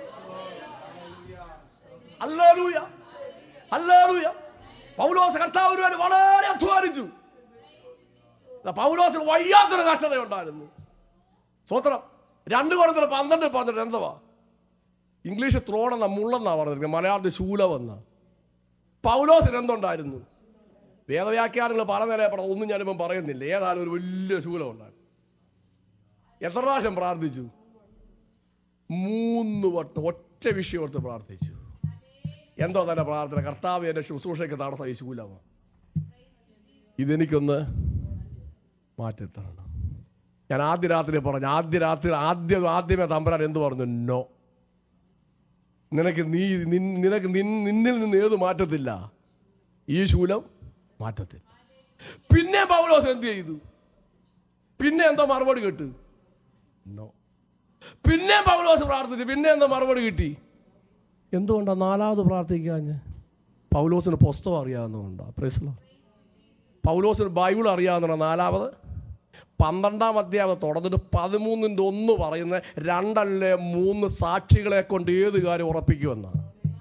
അല്ലേലൂയ അല്ലേലൂയ പൗലോസ് കർത്താവിന് വേണ്ടി വളരെ അധ്വാനിച്ചു പൗലോസിന് വയ്യാത്തൊരു കഷ്ടതയുണ്ടായിരുന്നു സ്വത്രം രണ്ട് കൊണ്ടത്തിന് പന്ത്രണ്ട് പന്ത്രണ്ട് എന്തുവാ ഇംഗ്ലീഷ് ത്രോണെന്ന മുള്ളെന്നാ പറഞ്ഞിരിക്കുന്നത് മലയാളത്തിൽ ശൂലമെന്ന പൗലോസിന് എന്തുണ്ടായിരുന്നു വേദവ്യാഖ്യാനങ്ങൾ പല നിലയപ്പെടാം ഒന്നും ഞാനിപ്പം പറയുന്നില്ല ഏതായാലും ഒരു വലിയ ശൂലം ഉണ്ടായിരുന്നു എത്ര പ്രാവശ്യം പ്രാർത്ഥിച്ചു മൂന്ന് വട്ടം ഒറ്റ വിഷയം ഓർത്ത് പ്രാർത്ഥിച്ചു എന്തോ തന്നെ പ്രാർത്ഥന കർത്താവ് എൻ്റെ ശുശ്രൂഷയ്ക്ക് തടസ്സം ഈ ശൂലമാണ് ഇതെനിക്കൊന്ന് മാറ്റിത്തരണം ഞാൻ ആദ്യ രാത്രി പറഞ്ഞു ആദ്യ രാത്രി ആദ്യം ആദ്യമേ തമ്പരാൻ എന്ത് പറഞ്ഞു നോ നിനക്ക് നീ നിൻ- നിനക്ക് നിൻ- നിന്നിൽ നിന്ന് ഏത് മാറ്റത്തില്ല ഈ ശൂലം മാറ്റത്തില്ല പിന്നെ പൗലോസ് എന്ത് ചെയ്തു പിന്നെ എന്തോ മറുപടി കേട്ട് നോ പിന്നെ പൗലോസ് പ്രാർത്ഥിച്ചു പിന്നെ എന്താ മറുപടി കിട്ടി എന്തുകൊണ്ടാണ് നാലാമത് പ്രാർത്ഥിക്കാഞ്ഞ് പൗലോസിന് പുസ്തകം അറിയാവുന്നതുകൊണ്ടാണ് പ്രശ്നം പൗലോസിന് ബൈബിൾ അറിയാവുന്ന നാലാമത് പന്ത്രണ്ടാം അധ്യായം തുടർന്നിട്ട് പതിമൂന്നിൻ്റെ ഒന്ന് പറയുന്ന രണ്ടല്ലേ മൂന്ന് സാക്ഷികളെ കൊണ്ട് ഏത് കാര്യം ഉറപ്പിക്കുമെന്നാണ്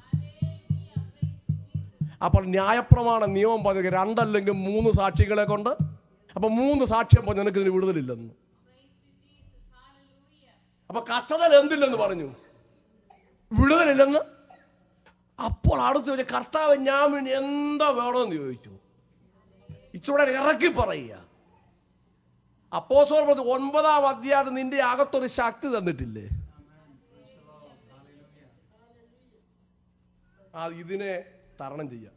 അപ്പോൾ ന്യായപ്രമാണ നിയമം പറഞ്ഞ രണ്ടല്ലെങ്കിൽ മൂന്ന് സാക്ഷികളെ കൊണ്ട് അപ്പൊ മൂന്ന് സാക്ഷ്യം പറഞ്ഞ് നിനക്ക് ഇതിന് വിടുതലില്ലെന്ന് അപ്പൊ കഷ്ടതൽ എന്തില്ലെന്ന് പറഞ്ഞു വിടുതലില്ലെന്ന് അപ്പോൾ അടുത്ത് ഒരു കർത്താവ് ഞാൻ പിന്നെ എന്താ വേണമെന്ന് ചോദിച്ചു ഇച്ചിവിടെ ഇറക്കി പറയുക അപ്പോസോർ പറഞ്ഞു ഒൻപതാം അധ്യായം നിന്റെ അകത്തൊരു ശക്തി തന്നിട്ടില്ലേ ആ ഇതിനെ തരണം ചെയ്യാം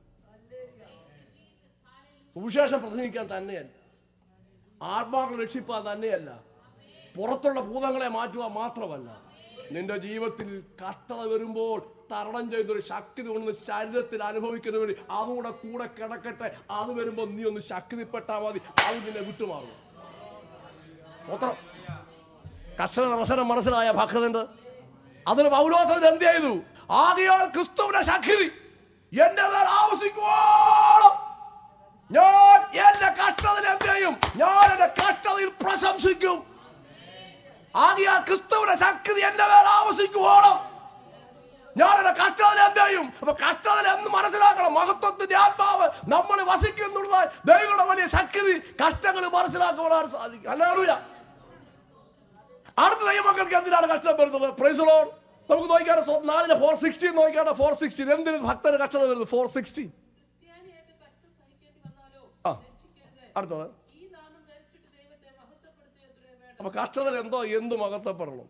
സുവിശേഷം പ്രസംഗിക്കാൻ തന്നെയല്ല ആത്മാക്കളെ രക്ഷിപ്പാൻ തന്നെയല്ല പുറത്തുള്ള ഭൂതങ്ങളെ മാറ്റുക മാത്രമല്ല നിന്റെ ജീവിതത്തിൽ കഷ്ടത വരുമ്പോൾ തരണം ചെയ്യുന്നൊരു ശക്തി കൊണ്ട് ശരീരത്തിൽ അനുഭവിക്കുന്ന വേണ്ടി അതുകൂടെ കൂടെ കിടക്കട്ടെ അത് വരുമ്പോൾ നീ ഒന്ന് ശക്തിപ്പെട്ടാൽ മതി അത് നിന്നെ വിട്ടുമാറും സ്വത്രം കർഷക അവസരം മനസ്സിലായ ഭക്തനുണ്ട് അതിന് പൗലോസൻ എന്ത് ചെയ്തു ആകയാൽ ക്രിസ്തുവിന്റെ ശക്തി എന്റെ മേൽ ആവശ്യിക്കുവോളം ഞാൻ എന്റെ കഷ്ടതയിൽ എന്ത് ചെയ്യും ഞാൻ എന്റെ കഷ്ടതയിൽ പ്രശംസിക്കും ആകയാൽ ക്രിസ്തുവിന്റെ ശക്തി എന്റെ മേൽ ആവശ്യിക്കുവോളം ഞാൻ എന്റെ കഷ്ടതയിൽ എന്ത് ചെയ്യും അപ്പൊ കഷ്ടതയിൽ എന്ന് മനസ്സിലാക്കണം മഹത്വത്തിന്റെ ആത്മാവ് നമ്മൾ വസിക്കുന്നുള്ളതായി ദൈവയുടെ വലിയ ശക്തി കഷ്ടങ്ങൾ മനസ്സിലാക്കുവാൻ സാധിക്കും അല്ലാറിയ അടുത്ത ദൈവമക്കൾക്ക് എന്തിനാണ് കഷ്ടം വരുന്നത് പ്രൈസലോൺ നമുക്ക് നോക്കിയാണ് നാലിന് ഫോർ സിക്സ്റ്റീൻ നോക്കിയാണ് ഫോർ സിക്സ്റ്റീൻ എന്തിന് ഭക്തന് കഷ്ടത വരുന്നത് ഫോർ സിക്സ്റ്റീൻ ക്രിസ്ത്യാനിയായിട്ട് കഷ്ടം സഹിക്കേണ്ടി വന്നാലോ ആ. രക്ഷിക്കരുത് അടുത്തത് ഈ നാമം ധരിച്ചിട്ട് ദൈവത്തെ മഹത്വപ്പെടുത്തിയത്രേ വേണം അപ്പൊ കഷ്ടതയിൽ എന്തോ എന്ത് മകത്തപ്പെടണം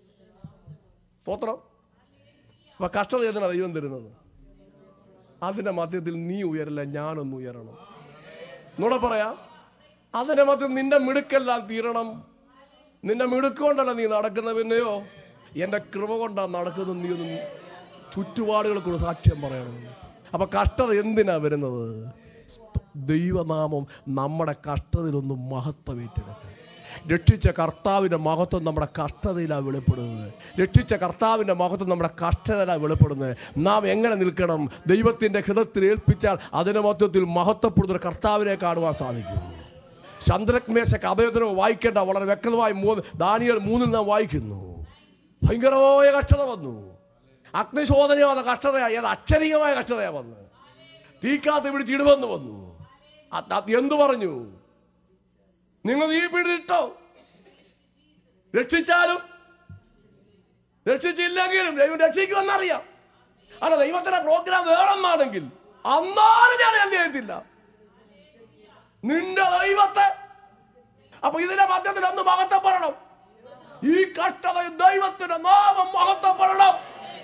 സ്തോത്രം അപ്പൊ കഷ്ടത എന്തിനാ ദൈവം തരുന്നത് അതിന്റെ മധ്യത്തിൽ നീ ഉയരില്ല ഞാനൊന്ന് ഉയരണം എന്നൂടെ പറയാം അതിന്റെ മധ്യത്തിൽ നിന്റെ മിടുക്കെല്ലാം തീരണം നിന്റെ മിടുക്കൊണ്ടല്ല നീ നടക്കുന്ന പിന്നെയോ എന്റെ കൃപ കൊണ്ടാണ് നടക്കുന്നത് നീ ഒന്ന് ചുറ്റുപാടുകൾക്കുള്ള സാക്ഷ്യം പറയണം അപ്പൊ കഷ്ടത എന്തിനാ വരുന്നത് ദൈവനാമം നമ്മുടെ കഷ്ടതയിലൊന്ന് മഹത്വം ഏറ്റെടുക്കും രക്ഷിച്ച കർത്താവിൻ്റെ മഹത്വം നമ്മുടെ കഷ്ടതയിലാണ് വെളിപ്പെടുന്നത് രക്ഷിച്ച കർത്താവിൻ്റെ മഹത്വം നമ്മുടെ കഷ്ടതയിലാണ് വെളിപ്പെടുന്നത് നാം എങ്ങനെ നിൽക്കണം ദൈവത്തിൻ്റെ ഹൃദയത്തിൽ ഏൽപ്പിച്ചാൽ അതിൻ്റെ മൊത്തത്തിൽ മഹത്വപ്പെടുന്ന ഒരു കർത്താവിനെ കാണുവാൻ സാധിക്കും ചന്ദ്രക്മേശക്ക് അഭയത്തിനോ വായിക്കേണ്ട വളരെ വ്യക്തമായി മൂന്ന് ദാനിയൽ മൂന്നിൽ നാം വായിക്കുന്നു ഭയങ്കരമായ കഷ്ടത വന്നു അഗ്നിശോധനയാದ കഷ്ടതയായി അത് അക്ഷരീയമായ കഷ്ടതയാ വന്ന് തീക്കാത്ത് പിടിച്ചിടുമെന്ന് വന്നു അത് അത് എന്തു പറഞ്ഞു നിങ്ങൾ ഈ പിടിച്ചിട്ടോ രക്ഷിച്ചാലും രക്ഷിച്ചില്ലെങ്കിലും ദൈവം രക്ഷിക്കുമെന്നറിയാം അല്ല ദൈവത്തിന്റെ പ്രോഗ്രാം വേണമെന്നാണെങ്കിൽ അന്നാലും ഞാൻ എന്ത് ചെയ്യത്തില്ല നിന്റെ ദൈവത്തെ അപ്പൊ ഇതിന്റെ മധ്യത്തിൽ ഒന്ന് മഹത്വപ്പെടണം ഈ കഷ്ടത ദൈവത്തിന്റെ നാമം മഹത്വപ്പെടണം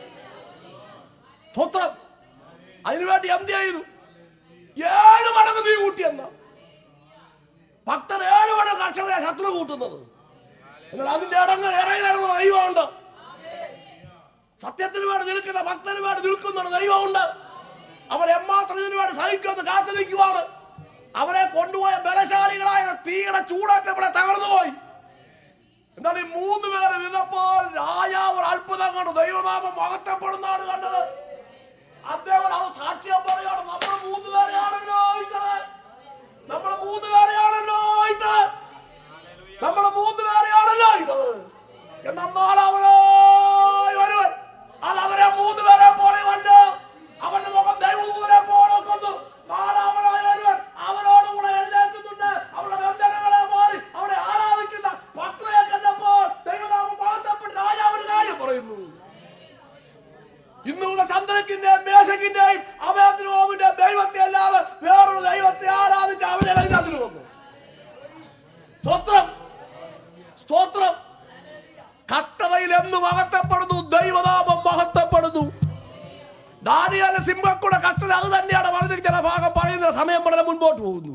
സ്വത്രം അതിനുവേണ്ടി എന്ത് ചെയ്തു ഏഴ് മടങ്ങ് നീ കൂട്ടിയെന്ന ഭക്തർ ഏഴ് മടങ്ങ് കർഷകരെ ശത്രു കൂട്ടുന്നത് എന്നാൽ അതിന്റെ ഇടങ്ങൾ ഇറങ്ങിലിറങ്ങുന്ന ദൈവമുണ്ട് സത്യത്തിന് വേണ്ടി നിൽക്കുന്ന ഭക്തന് വേണ്ടി നിൽക്കുന്ന ഒരു ദൈവമുണ്ട് അവർ എമ്മാത്രം ഇതിനു വേണ്ടി സഹിക്കുന്നത് കാത്തു നിൽക്കുവാണ് അവരെ കൊണ്ടുപോയ ബലശാലികളായ തീയുടെ ചൂടേറ്റപ്പോഴെ തകർന്നു പോയി എന്നാൽ ഈ മൂന്ന് പേര് നിന്നപ്പോൾ രാജാവ് ഒരു അത്ഭുതം കണ്ടു ദൈവനാമം മഹത്വപ്പെടുന്നതാണ് കണ്ടത് അദ്ദേഹം അത് സാക്ഷ്യം പറയാണ് നമ്മൾ മൂന്ന് പേരെയാണല്ലോ ഇട്ടത് നമ്മൾ മൂന്ന് പേരെയാണല്ലോ ഇട്ടത് നമ്മൾ മൂന്ന് പേരെയാണല്ലോ ഇട്ടത് എന്നാൽ നാലാമനായി ഒരുവൻ അത് അവരെ മൂന്ന് പേരെ പോലെ വല്ല അവന്റെ മുഖം ദൈവദൂതനെ പോലെ കൊന്നു നാലാമനായ ഒരുവൻ അവനോടുകൂടെ എഴുന്നേൽക്കുന്നുണ്ട് അവരുടെ ബന്ധനങ്ങളെ മാറി അവരെ ആരാധിക്കുന്ന പത്രയെ കണ്ടപ്പോൾ ദൈവനാമം മഹത്വപ്പെട്ട് രാജാവിന് കാര്യം പറയുന്നു ഇന്ന് മുതൽ ചന്ദ്രക്കിന്റെയും മേശക്കിന്റെയും അഭയദ്രോമിന്റെ ദൈവത്തെ അല്ലാതെ വേറൊരു ദൈവത്തെ ആരാധിച്ച് അവനെ അതിനകത്തിന് വന്നു സ്തോത്രം സ്തോത്രം കഷ്ടതയിൽ എന്ന് മഹത്വപ്പെടുന്നു ദൈവനാമം മഹത്വപ്പെടുന്നു ദാനിയന്റെ സിംഹക്കൂടെ കഷ്ടത അത് തന്നെയാണ് വളരെ ചില ഭാഗം പറയുന്ന സമയം വളരെ മുൻപോട്ട് പോകുന്നു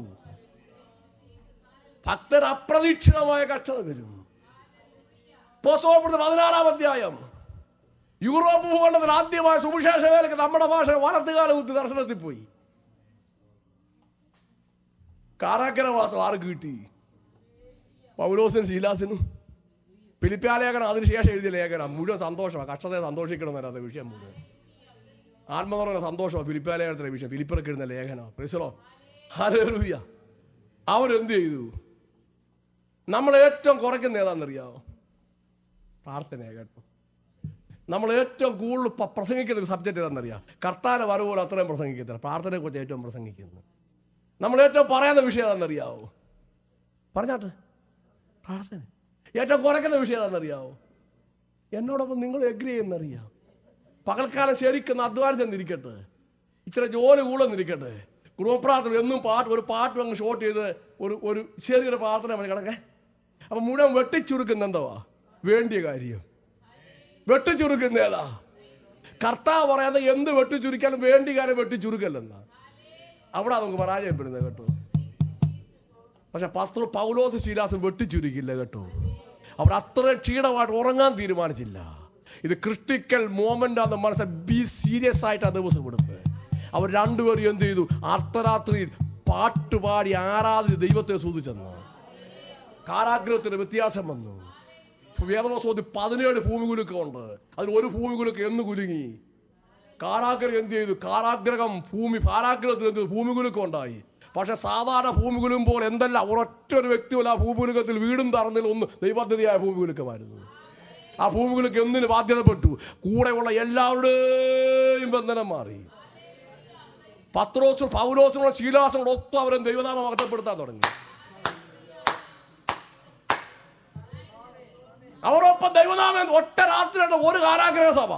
ഭക്തർ അപ്രതീക്ഷിതമായ കഷ്ടത വരും പോസ്റ്റോപ്പെടുന്ന പതിനാറാം അധ്യായം യൂറോപ്പ് ഭൂഖണ്ഡത്തിൽ ആദ്യമായ സുവിശേഷ വേലയ്ക്ക് നമ്മുടെ ഭാഷ വലത്തുകാല കുത്തി ദർശനത്തിൽ പോയി കാരാക്കര വാസം ആർക്ക് കിട്ടി പൗലോസിനും ശീലാസിനും ഫിലിപ്പിയ ലേഖനം അതിനുശേഷം എഴുതിയ ലേഖനം മുഴുവൻ സന്തോഷമാണ് കഷ്ടത്തെ സന്തോഷിക്കണം എന്നല്ലാത്ത വിഷയം മുഴുവൻ ആത്മനിർഭര സന്തോഷമാണ് ഫിലിപ്പിയ ലേഖനത്തിലെ വിഷയം ഫിലിപ്പിറക്ക് എഴുതുന്ന ലേഖനം പ്രിസലോ ഹരൂയ അവരെന്ത് ചെയ്തു നമ്മൾ ഏറ്റവും കുറയ്ക്കുന്ന ഏതാണെന്നറിയാമോ പ്രാർത്ഥനയാണ് കേട്ടോ നമ്മൾ ഏറ്റവും കൂടുതൽ പ- പ്രസംഗിക്കുന്ന ഒരു സബ്ജക്റ്റ് ഏതാണെന്നറിയാം കർത്താന വരവുപോലെ അത്രയും പ്രസംഗിക്കത്തില്ല പ്രാർത്ഥനയെക്കുറിച്ച് ഏറ്റവും പ്രസംഗിക്കുന്നത് നമ്മൾ ഏറ്റവും പറയുന്ന വിഷയം ഏതാണെന്നറിയാവോ പറഞ്ഞാട്ട് പ്രാർത്ഥന ഏറ്റവും കുറയ്ക്കുന്ന വിഷയം ഏതാണെന്നറിയാവോ എന്നോടൊപ്പം നിങ്ങൾ എഗ്രി ചെയ്യുന്നറിയാം പകൽക്കാലം ശരിക്കുന്ന അധ്വാനം ചെന്നിരിക്കട്ടെ ഇച്ചിരി ജോലി കൂടെന്നിരിക്കട്ടെ കുടുംബപ്രാർത്ഥന എന്നും പാട്ട് ഒരു പാട്ട് അങ്ങ് ഷോട്ട് ചെയ്ത് ഒരു ഒരു ചെറിയൊരു പ്രാർത്ഥന മതി കിടക്കേ അപ്പം മുഴുവൻ വെട്ടിച്ചുരുക്കുന്ന എന്തുവാ വേണ്ടിയ കാര്യം വെട്ടിച്ചുരുക്കുന്നേതാ കർത്താവ് പറയാതെ എന്ത് വെട്ടിച്ചുരുക്കാനും വേണ്ടി കാര്യം വെട്ടിച്ചുരുക്കല്ലെന്നാ അവിടെ നമുക്ക് പരാജയപ്പെടുന്നത് കേട്ടോ പക്ഷെ പത്ര പൗലോസ് ശീലാസം വെട്ടിച്ചുരുക്കില്ല കേട്ടോ അവർ അത്ര ക്ഷീണമായിട്ട് ഉറങ്ങാൻ തീരുമാനിച്ചില്ല ഇത് ക്രിട്ടിക്കൽ മോമെന്റ് ആണെന്ന് മനസ്സിൽ ബി സീരിയസ് ആയിട്ട് ആ ദിവസം എടുത്ത് അവർ രണ്ടുപേരും എന്ത് ചെയ്തു അർദ്ധരാത്രിയിൽ പാട്ടുപാടി ആരാധിച്ച് ദൈവത്തെ സൂചിച്ചെന്നു കാരാഗ്രഹത്തിന് വ്യത്യാസം വന്നു വേദനോസോതി പതിനേഴ് ഭൂമികുലുക്കമുണ്ട് അതിൽ ഒരു ഭൂമികുലുക്കം എന്ന് കുലുങ്ങി കാരാഗ്രഹം എന്ത് ചെയ്തു കാരാഗ്രഹം ഭൂമി കാരാഗ്രഹത്തിൽ എന്ത് ചെയ്തു? ഭൂമികുലുക്കം ഉണ്ടായി പക്ഷെ സാധാരണ ഭൂമികുലും പോലെ എന്തല്ല ഒരൊറ്റ ഒരു വ്യക്തിയല്ല ആ ഭൂമികുലുക്കത്തിൽ വീടും തറന്നിൽ ഒന്ന് ദൈവപദ്ധതിയായ ഭൂമികുലുക്കമായിരുന്നു ആ ഭൂമികുലുക്ക് എന്തിന് ബാധ്യതപ്പെട്ടു കൂടെയുള്ള എല്ലാവരുടെയും ബന്ധനം മാറി പത്രോസും പൗലോസും ശീലാസും ഒത്തും അവരെ ദൈവനാമം മഹത്വപ്പെടുത്താൻ തുടങ്ങി അവരൊപ്പം ദൈവനാമം ഒറ്റ രാത്രിയാണ് ഒരു കാരാഗ്രഹ സഭ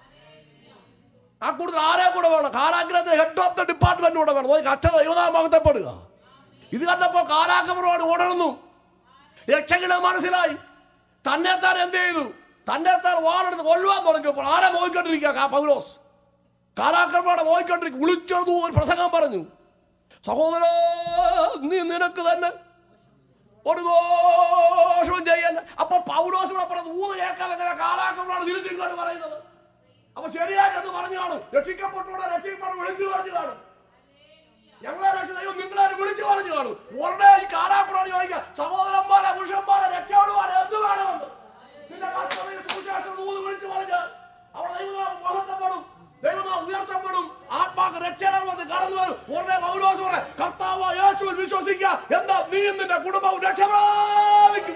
ആ കൂടുതൽ ആരെ കൂടെ വേണം കാരാഗ്രഹത്തെ ഹെഡ് ഓഫ് ദ ഡിപ്പാർട്ട്മെന്റ് കൂടെ വേണം നോക്കി അച്ഛൻ ദൈവനാമകത്തപ്പെടുക ഇത് കണ്ടപ്പോൾ കാരാഗ്രഹരോട് ഓടണന്നു രക്ഷകളെ മനസ്സിലായി തന്നെ താൻ എന്ത് ചെയ്തു തന്നെ താൻ വാളെടുത്ത് കൊല്ലുവാൻ തുടങ്ങിയപ്പോൾ ആരെ നോക്കിക്കൊണ്ടിരിക്കുക പൗലോസ് കാരാഗ്രഹോടെ നോക്കിക്കൊണ്ടിരിക്കുക വിളിച്ചെടുത്തു ഒരു പ്രസംഗം പറഞ്ഞു സഹോദര നീ നിനക്ക് തന്നെ ഒരു ദോഷവും ചെയ്യാൻ അപ്പൊ പൗലോസ് ഇവിടെ പറഞ്ഞത് ഊന്ന് കേൾക്കാതെ ഇങ്ങനെ കാലാക്രമണമാണ് തിരിച്ചിങ്ങോട്ട് പറയുന്നത് അപ്പൊ ശരിയായിട്ട് അത് പറഞ്ഞു കാണും രക്ഷിക്കപ്പെട്ടോടെ രക്ഷിക്കപ്പെട്ട വിളിച്ചു പറഞ്ഞു കാണും ഞങ്ങളെ രക്ഷ ദൈവം നിങ്ങളെ വിളിച്ചു പറഞ്ഞു കാണും ഉടനെ ഈ കാലാക്രമണം ചോദിക്കാം സഹോദരന്മാരെ പുരുഷന്മാരെ രക്ഷപ്പെടുവാൻ എന്ത് വേണമെന്ന് നിന്റെ കർത്തവ്യ സുവിശേഷം ഊന്ന് വിളിച്ചു പറഞ്ഞാൽ അവിടെ ദൈവനാമം മഹത്വപ്പെടും ദൈവനാമം ഉയർത്തപ്പെടും ആത്മാക്ക് രക്ഷണം വന്ന് കടന്നു വരും ഉടനെ പൗലോസ് പറയും കർത്താവ് യേശുവിൽ വിശ്വസിക്കുക എന്താ നീ നിന്റെ കുടുംബവും രക്ഷപ്രാപിക്കും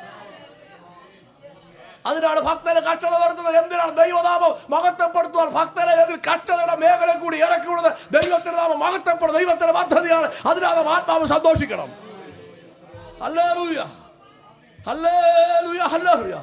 അതിനാണ് ഭക്തരെ കച്ചത വരുത്തുന്നത് എന്തിനാണ് ദൈവനാമം മഹത്വപ്പെടുത്തുവാൻ ഭക്തരെ എതിൽ കച്ചതയുടെ മേഖല കൂടി ഇറക്കി വിടുന്നത് ദൈവത്തിന്റെ നാമം മഹത്വപ്പെടും ദൈവത്തിന്റെ പദ്ധതിയാണ് അതിനാണ് ആത്മാവ് സന്തോഷിക്കണം ഹല്ലേലൂയ ഹല്ലേലൂയ ഹല്ലേലൂയ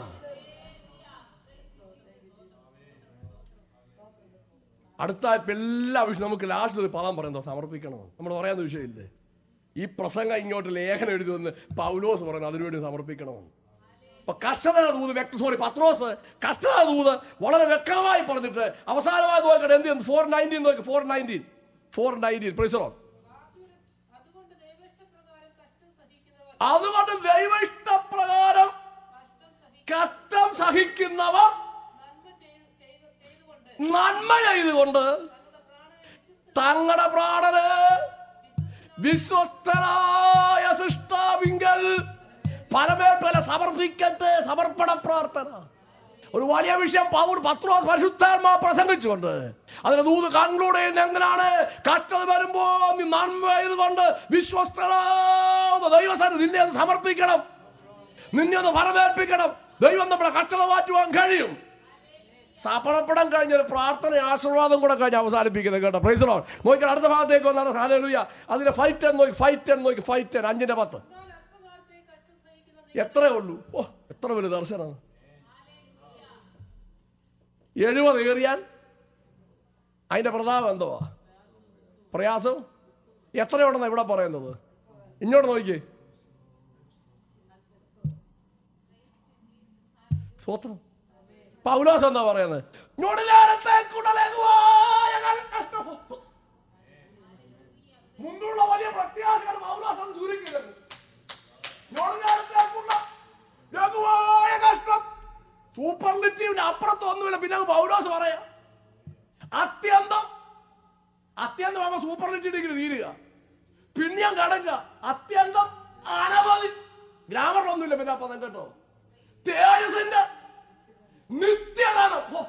അടുത്ത ഇപ്പം എല്ലാ വിഷയം നമുക്ക് ലാസ്റ്റിൽ ഒരു പദം പറയുന്നത് സമർപ്പിക്കണം നമ്മൾ പറയാവുന്ന വിഷയമില്ലേ ഈ പ്രസംഗം ഇങ്ങോട്ട് ലേഖനം എഴുതി വന്ന് പൗലോസ് പറയുന്നത് അതിനുവേണ്ടി സമർപ്പിക്കണമെന്ന് അപ്പൊ കഷ്ടത ദൂത് വ്യക്തി സോറി പത്രോസ് കഷ്ടത ദൂത് വളരെ വ്യക്തമായി പറഞ്ഞിട്ട് അവസാനമായി നോക്കട്ടെ എന്ത് ചെയ്യുന്നു ഫോർ നയൻറ്റീൻ നോക്കി ഫോർ നയൻറ്റീൻ ഫോർ നയൻറ്റീൻ പ്രൈസറോ അതുകൊണ്ട് ദൈവേഷ്ടപ്രകാരം കഷ്ടം സഹിക്കുന്നവർ അതുകൊണ്ട് ദൈവ ഇഷ്ടപ്രകാരം കഷ്ടം കഷ്ടം സഹി സഹിക്കുന്നവർ നന്മ ചെയ്ത് ചെയ്ത് ചെയ്തുകൊണ്ട് നന്മ ചെയ്തുകൊണ്ട് തങ്ങളുടെ പ്രാണനെ തങ്ങളുടെ പ്രാണന് വിശ്വസ്ത വിശ്വസ്തനായ സൃഷ്ടാവിങ്കൽ പരമേൽപ്പല സമർപ്പിക്കട്ടെ സമർപ്പണ പ്രാർത്ഥന ഒരു വലിയ വിഷയം പൗർ പത്രോസ് പരിശുദ്ധാത്മാ പ്രസംഗിച്ചുകൊണ്ട് അതിന് ദൂത് കൺക്ലൂഡ് ചെയ്യുന്ന എങ്ങനെയാണ് കഷ്ടത വരുമ്പോ നീ നന്മ ചെയ്തുകൊണ്ട് വിശ്വസ്തനാവുന്ന ദൈവസാനം നിന്നെ ഒന്ന് സമർപ്പിക്കണം നിന്നെ ഒന്ന് ഫലമേൽപ്പിക്കണം ദൈവം നമ്മുടെ കഷ്ടത മാറ്റുവാൻ കഴിയും സമർപ്പണം കഴിഞ്ഞ ഒരു പ്രാർത്ഥന ആശീർവാദം കൂടെ കഴിഞ്ഞ് അവസാനിപ്പിക്കുന്നത് കേട്ടോ പ്രൈസലോ നോക്കി അടുത്ത ഭാഗത്തേക്ക് വന്നാണ് ഹാലൂയ അതിന് ഫൈറ്റ് എന്ന് നോക്കി ഫൈറ്റ് എന്ന് നോക്കി ഫൈറ്റ് എന്ന് അഞ്ചിന്റെ പത്ത് എന്നാൽ അല്പകാലത്തെ കഷ്ടം സഹിക്കുന്ന എത്രയേ ഉള്ളൂ ഓ എത്ര വലിയ ദർശനമാണ് എഴുപത് ഏറിയാൽ അതിന്റെ പ്രതാപം എന്തുവാ പ്രയാസം എത്രയുണ്ടെന്ന് ഇവിടെ പറയുന്നത് ഇങ്ങോട്ട് നോക്കിയേ സ്വത്രം പൗലോസ് എന്താ പറയുന്നത് ഞൊടിനേരത്തേക്കുള്ളിലേക്കുപോയ കഷ്ടം. മുമ്പുള്ള വലിയ പ്രത്യാശകൾ പൗലോസ് ഒന്ന് ചുരുക്കിയത് ഞൊടിനേരത്തേക്കുള്ള ലഘുവായ കഷ്ടം സൂപ്പർലിറ്റീവിന്റെ അപ്പുറത്തൊന്നുമില്ല പിന്നെ അങ്ങ് പൗലോസ് പറയാം അത്യന്തം അത്യന്തം ആകുമ്പോ സൂപ്പർലിറ്റീവ് ഡിഗ്രി തീരുക പിന്നെയും കടക്കുക അത്യന്തം അനവധി ഗ്രാമറിലൊന്നുമില്ല പിന്നെ ആ പദം കേട്ടോ തേജസിന്റെ നിത്യകാലം ഓ.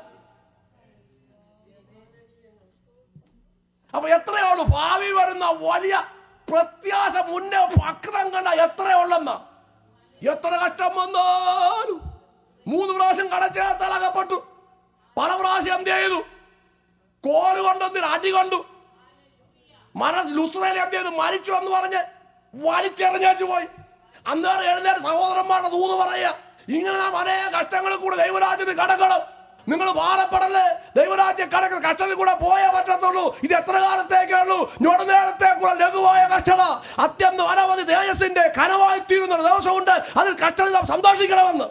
അപ്പൊ എത്രയുള്ളൂ ഭാവി വരുന്ന വലിയ പ്രത്യാശ മുന്നേ പക്രം കണ്ട എത്രയുള്ളെന്ന എത്ര കഷ്ടം വന്നാലും മൂന്ന് പ്രാവശ്യം കടച്ചേർത്താൽ അകപ്പെട്ടു പല പ്രാവശ്യം എന്ത് ചെയ്തു കോല് കൊണ്ടൊന്നിന് അടി കൊണ്ടു മനസ് ലുസ്രയിൽ എന്ത് ചെയ്തു മരിച്ചു എന്ന് പറഞ്ഞ് വലിച്ചെറിഞ്ഞേച്ചു പോയി അന്നേരം എഴുന്നേറ്റ് സഹോദരന്മാരുടെ ദൂത് പറയുക ഇങ്ങനെ നാം അനേക കഷ്ടങ്ങളിൽ കൂടെ ദൈവരാജ്യത്തിൽ കടക്കണം നിങ്ങൾ ഭാരപ്പെടല്ലേ ദൈവരാജ്യ കടക്കുന്ന കഷ്ടത്തിൽ കൂടെ പോയേ പറ്റത്തുള്ളൂ ഇത് എത്ര കാലത്തേക്കേ ഉള്ളൂ ഞൊട നേരത്തേക്കുള്ള ലഘുവായ കഷ്ടത അത്യന്തം അനവധി തേജസ്സിന്റെ കനവായി തീരുന്ന ഒരു ദിവസമുണ്ട് അതിൽ കഷ്ടത്തിൽ നാം സന്തോഷിക്കണമെന്ന്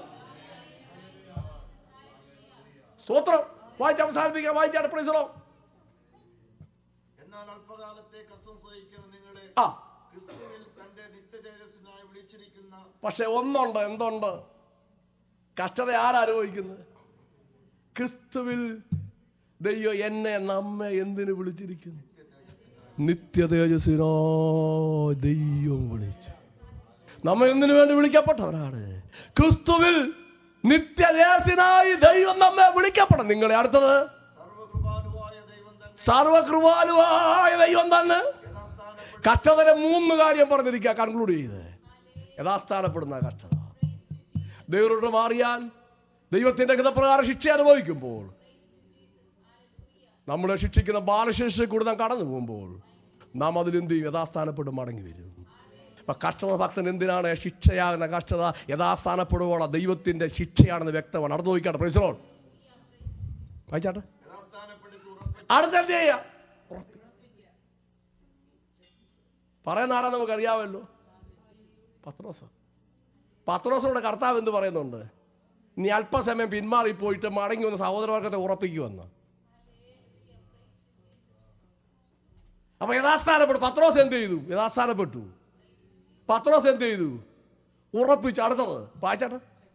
സ്തോത്രം വായിച്ച് അവസാനിപ്പിക്കാം വായിച്ചാണ് പ്രീസറോ എന്നാൽ അല്പകാലത്തെ കഷ്ടം സഹിക്കുന്ന നിങ്ങളെ ആ ക്രിസ്തുവിൽ തന്റെ നിത്യതേജസ്സിനായി വിളിച്ചിരിക്കുന്ന പക്ഷെ ഒന്നുണ്ട് എന്തുണ്ട് കഷ്ടത ആരനുഭവിക്കുന്നത് ക്രിസ്തുവിൽ ദൈവം എന്നെ നമ്മെ എന്തിനു വിളിച്ചിരിക്കുന്നു നിത്യ തേജസ്സിനോ ദൈവം വിളിച്ചു നമ്മ എന്തിനു വേണ്ടി വിളിക്കപ്പെട്ടവരാണ് ക്രിസ്തുവിൽ നിത്യദേശിനായി ദൈവം നമ്മെ വിളിക്കപ്പെടണം നിങ്ങളെ അടുത്തത് സർവകൃപാലുവായ ദൈവം തന്നെ സർവകൃപാലുവായ ദൈവം തന്നെ യഥാസ്ഥാനപ്പെട്ട കഷ്ടതയുടെ മൂന്ന് കാര്യം പറഞ്ഞിരിക്കുക കൺക്ലൂഡ് ചെയ്ത് യഥാസ്ഥാനപ്പെടുന്ന കഷ്ടത ദൈവരോട് മാറിയാൽ ദൈവത്തിന്റെ ഹിതപ്രകാരം ശിക്ഷ അനുഭവിക്കുമ്പോൾ നമ്മളെ ശിക്ഷിക്കുന്ന ബാലശിക്ഷ കൂടെ നാം കടന്നു പോകുമ്പോൾ നാം അതിലെന്ത് ചെയ്യും യഥാസ്ഥാനപ്പെട്ട് മടങ്ങി വരും അപ്പൊ കഷ്ടത ഭക്തൻ എന്തിനാണ് ശിക്ഷയാകുന്ന കഷ്ടത യഥാസ്ഥാനപ്പെടുവോളം ദൈവത്തിന്റെ ശിക്ഷയാണെന്ന് വ്യക്തമാണ് അടുത്ത് നോക്കിക്കാട്ടെ പ്രൈസലോൺ വായിച്ചാട്ടെ യഥാസ്ഥാനപ്പെടുത്തി ഉറപ്പിച്ച അടുത്ത എന്ത് ചെയ്യാ പറയുന്ന ആരാ നമുക്ക് അറിയാമല്ലോ പത്രോസ് പത്രോസിനോട് കർത്താവ് എന്ത് പറയുന്നുണ്ട് നീ അല്പസമയം പിന്മാറി പോയിട്ട് മടങ്ങി വന്ന് സഹോദരവർഗത്തെ ഉറപ്പിക്കുമെന്ന് അപ്പൊ യഥാസ്ഥാനപ്പെട്ടു പത്രോസ് എന്ത് ചെയ്തു യഥാസ്ഥാനപ്പെട്ടു പത്രോസ് എന്ത് ചെയ്തു ഉറപ്പിച്ചു അടുത്തത് വായിച്ചാട്ടെ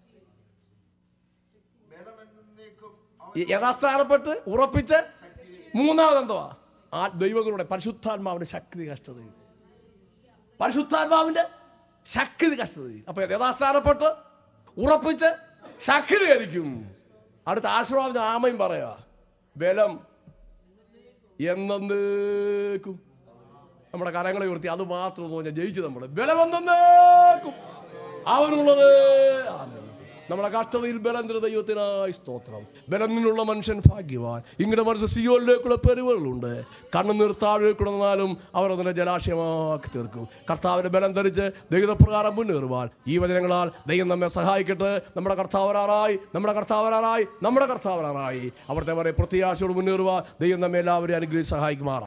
ബലമെന്നേക്കും അവൻ ഈ യഥാസ്ഥാനപ്പെട്ട് ഉറപ്പിച്ച് മൂന്നാമത് എന്തുവാ ആ ദൈവങ്ങളുടെ പരിശുദ്ധാത്മാവിന്റെ ശക്തി കഷ്ടത പരിശുദ്ധാത്മാവിന്റെ ശക്തി കഷ്ടത അപ്പൊ യഥാസ്ഥാനപ്പെട്ട് ഉറപ്പിച്ച് ശക്തീകരിക്കും അടുത്ത ആശ്രമം ആമയും പറയാ ബലം എന്നേക്കും നമ്മുടെ കരങ്ങളെ ഉയർത്തി അത് മാത്രം തോന്നിയാൽ ജയിച്ചു നമ്മൾ ബലം എന്നേക്കും അവനുള്ളത് ആമേൻ. നമ്മുടെ കഷ്ടതയിൽ ബലം തരുന്ന ദൈവത്തിനായി സ്തോത്രം ബലം നിന്നുള്ള മനുഷ്യൻ ഭാഗ്യവാൻ ഇങ്ങനെ മനസ്സ് സിയോലിലേക്കുള്ള പെരുവുകളുണ്ട് കണ്ണുനീർ താഴേക്കുടന്നാലും അവർ അതിനെ ജലാശയമാക്കി തീർക്കും കർത്താവിന്റെ ബലം ധരിച്ച് ദൈവപ്രകാരം മുന്നേറുവാൻ ഈ വചനങ്ങളാൽ ദൈവം നമ്മെ സഹായിക്കട്ടെ നമ്മുടെ കർത്താവരാറായി നമ്മുടെ കർത്താവരാറായി നമ്മുടെ കർത്താവരാറായി അവിടുത്തെ വരെ പ്രത്യാശയോട് മുന്നേറുവാൻ ദൈവം നമ്മെ എല്ലാവരെയും അനുഗ്രഹിച്ച് സഹായിക്കുമാറാം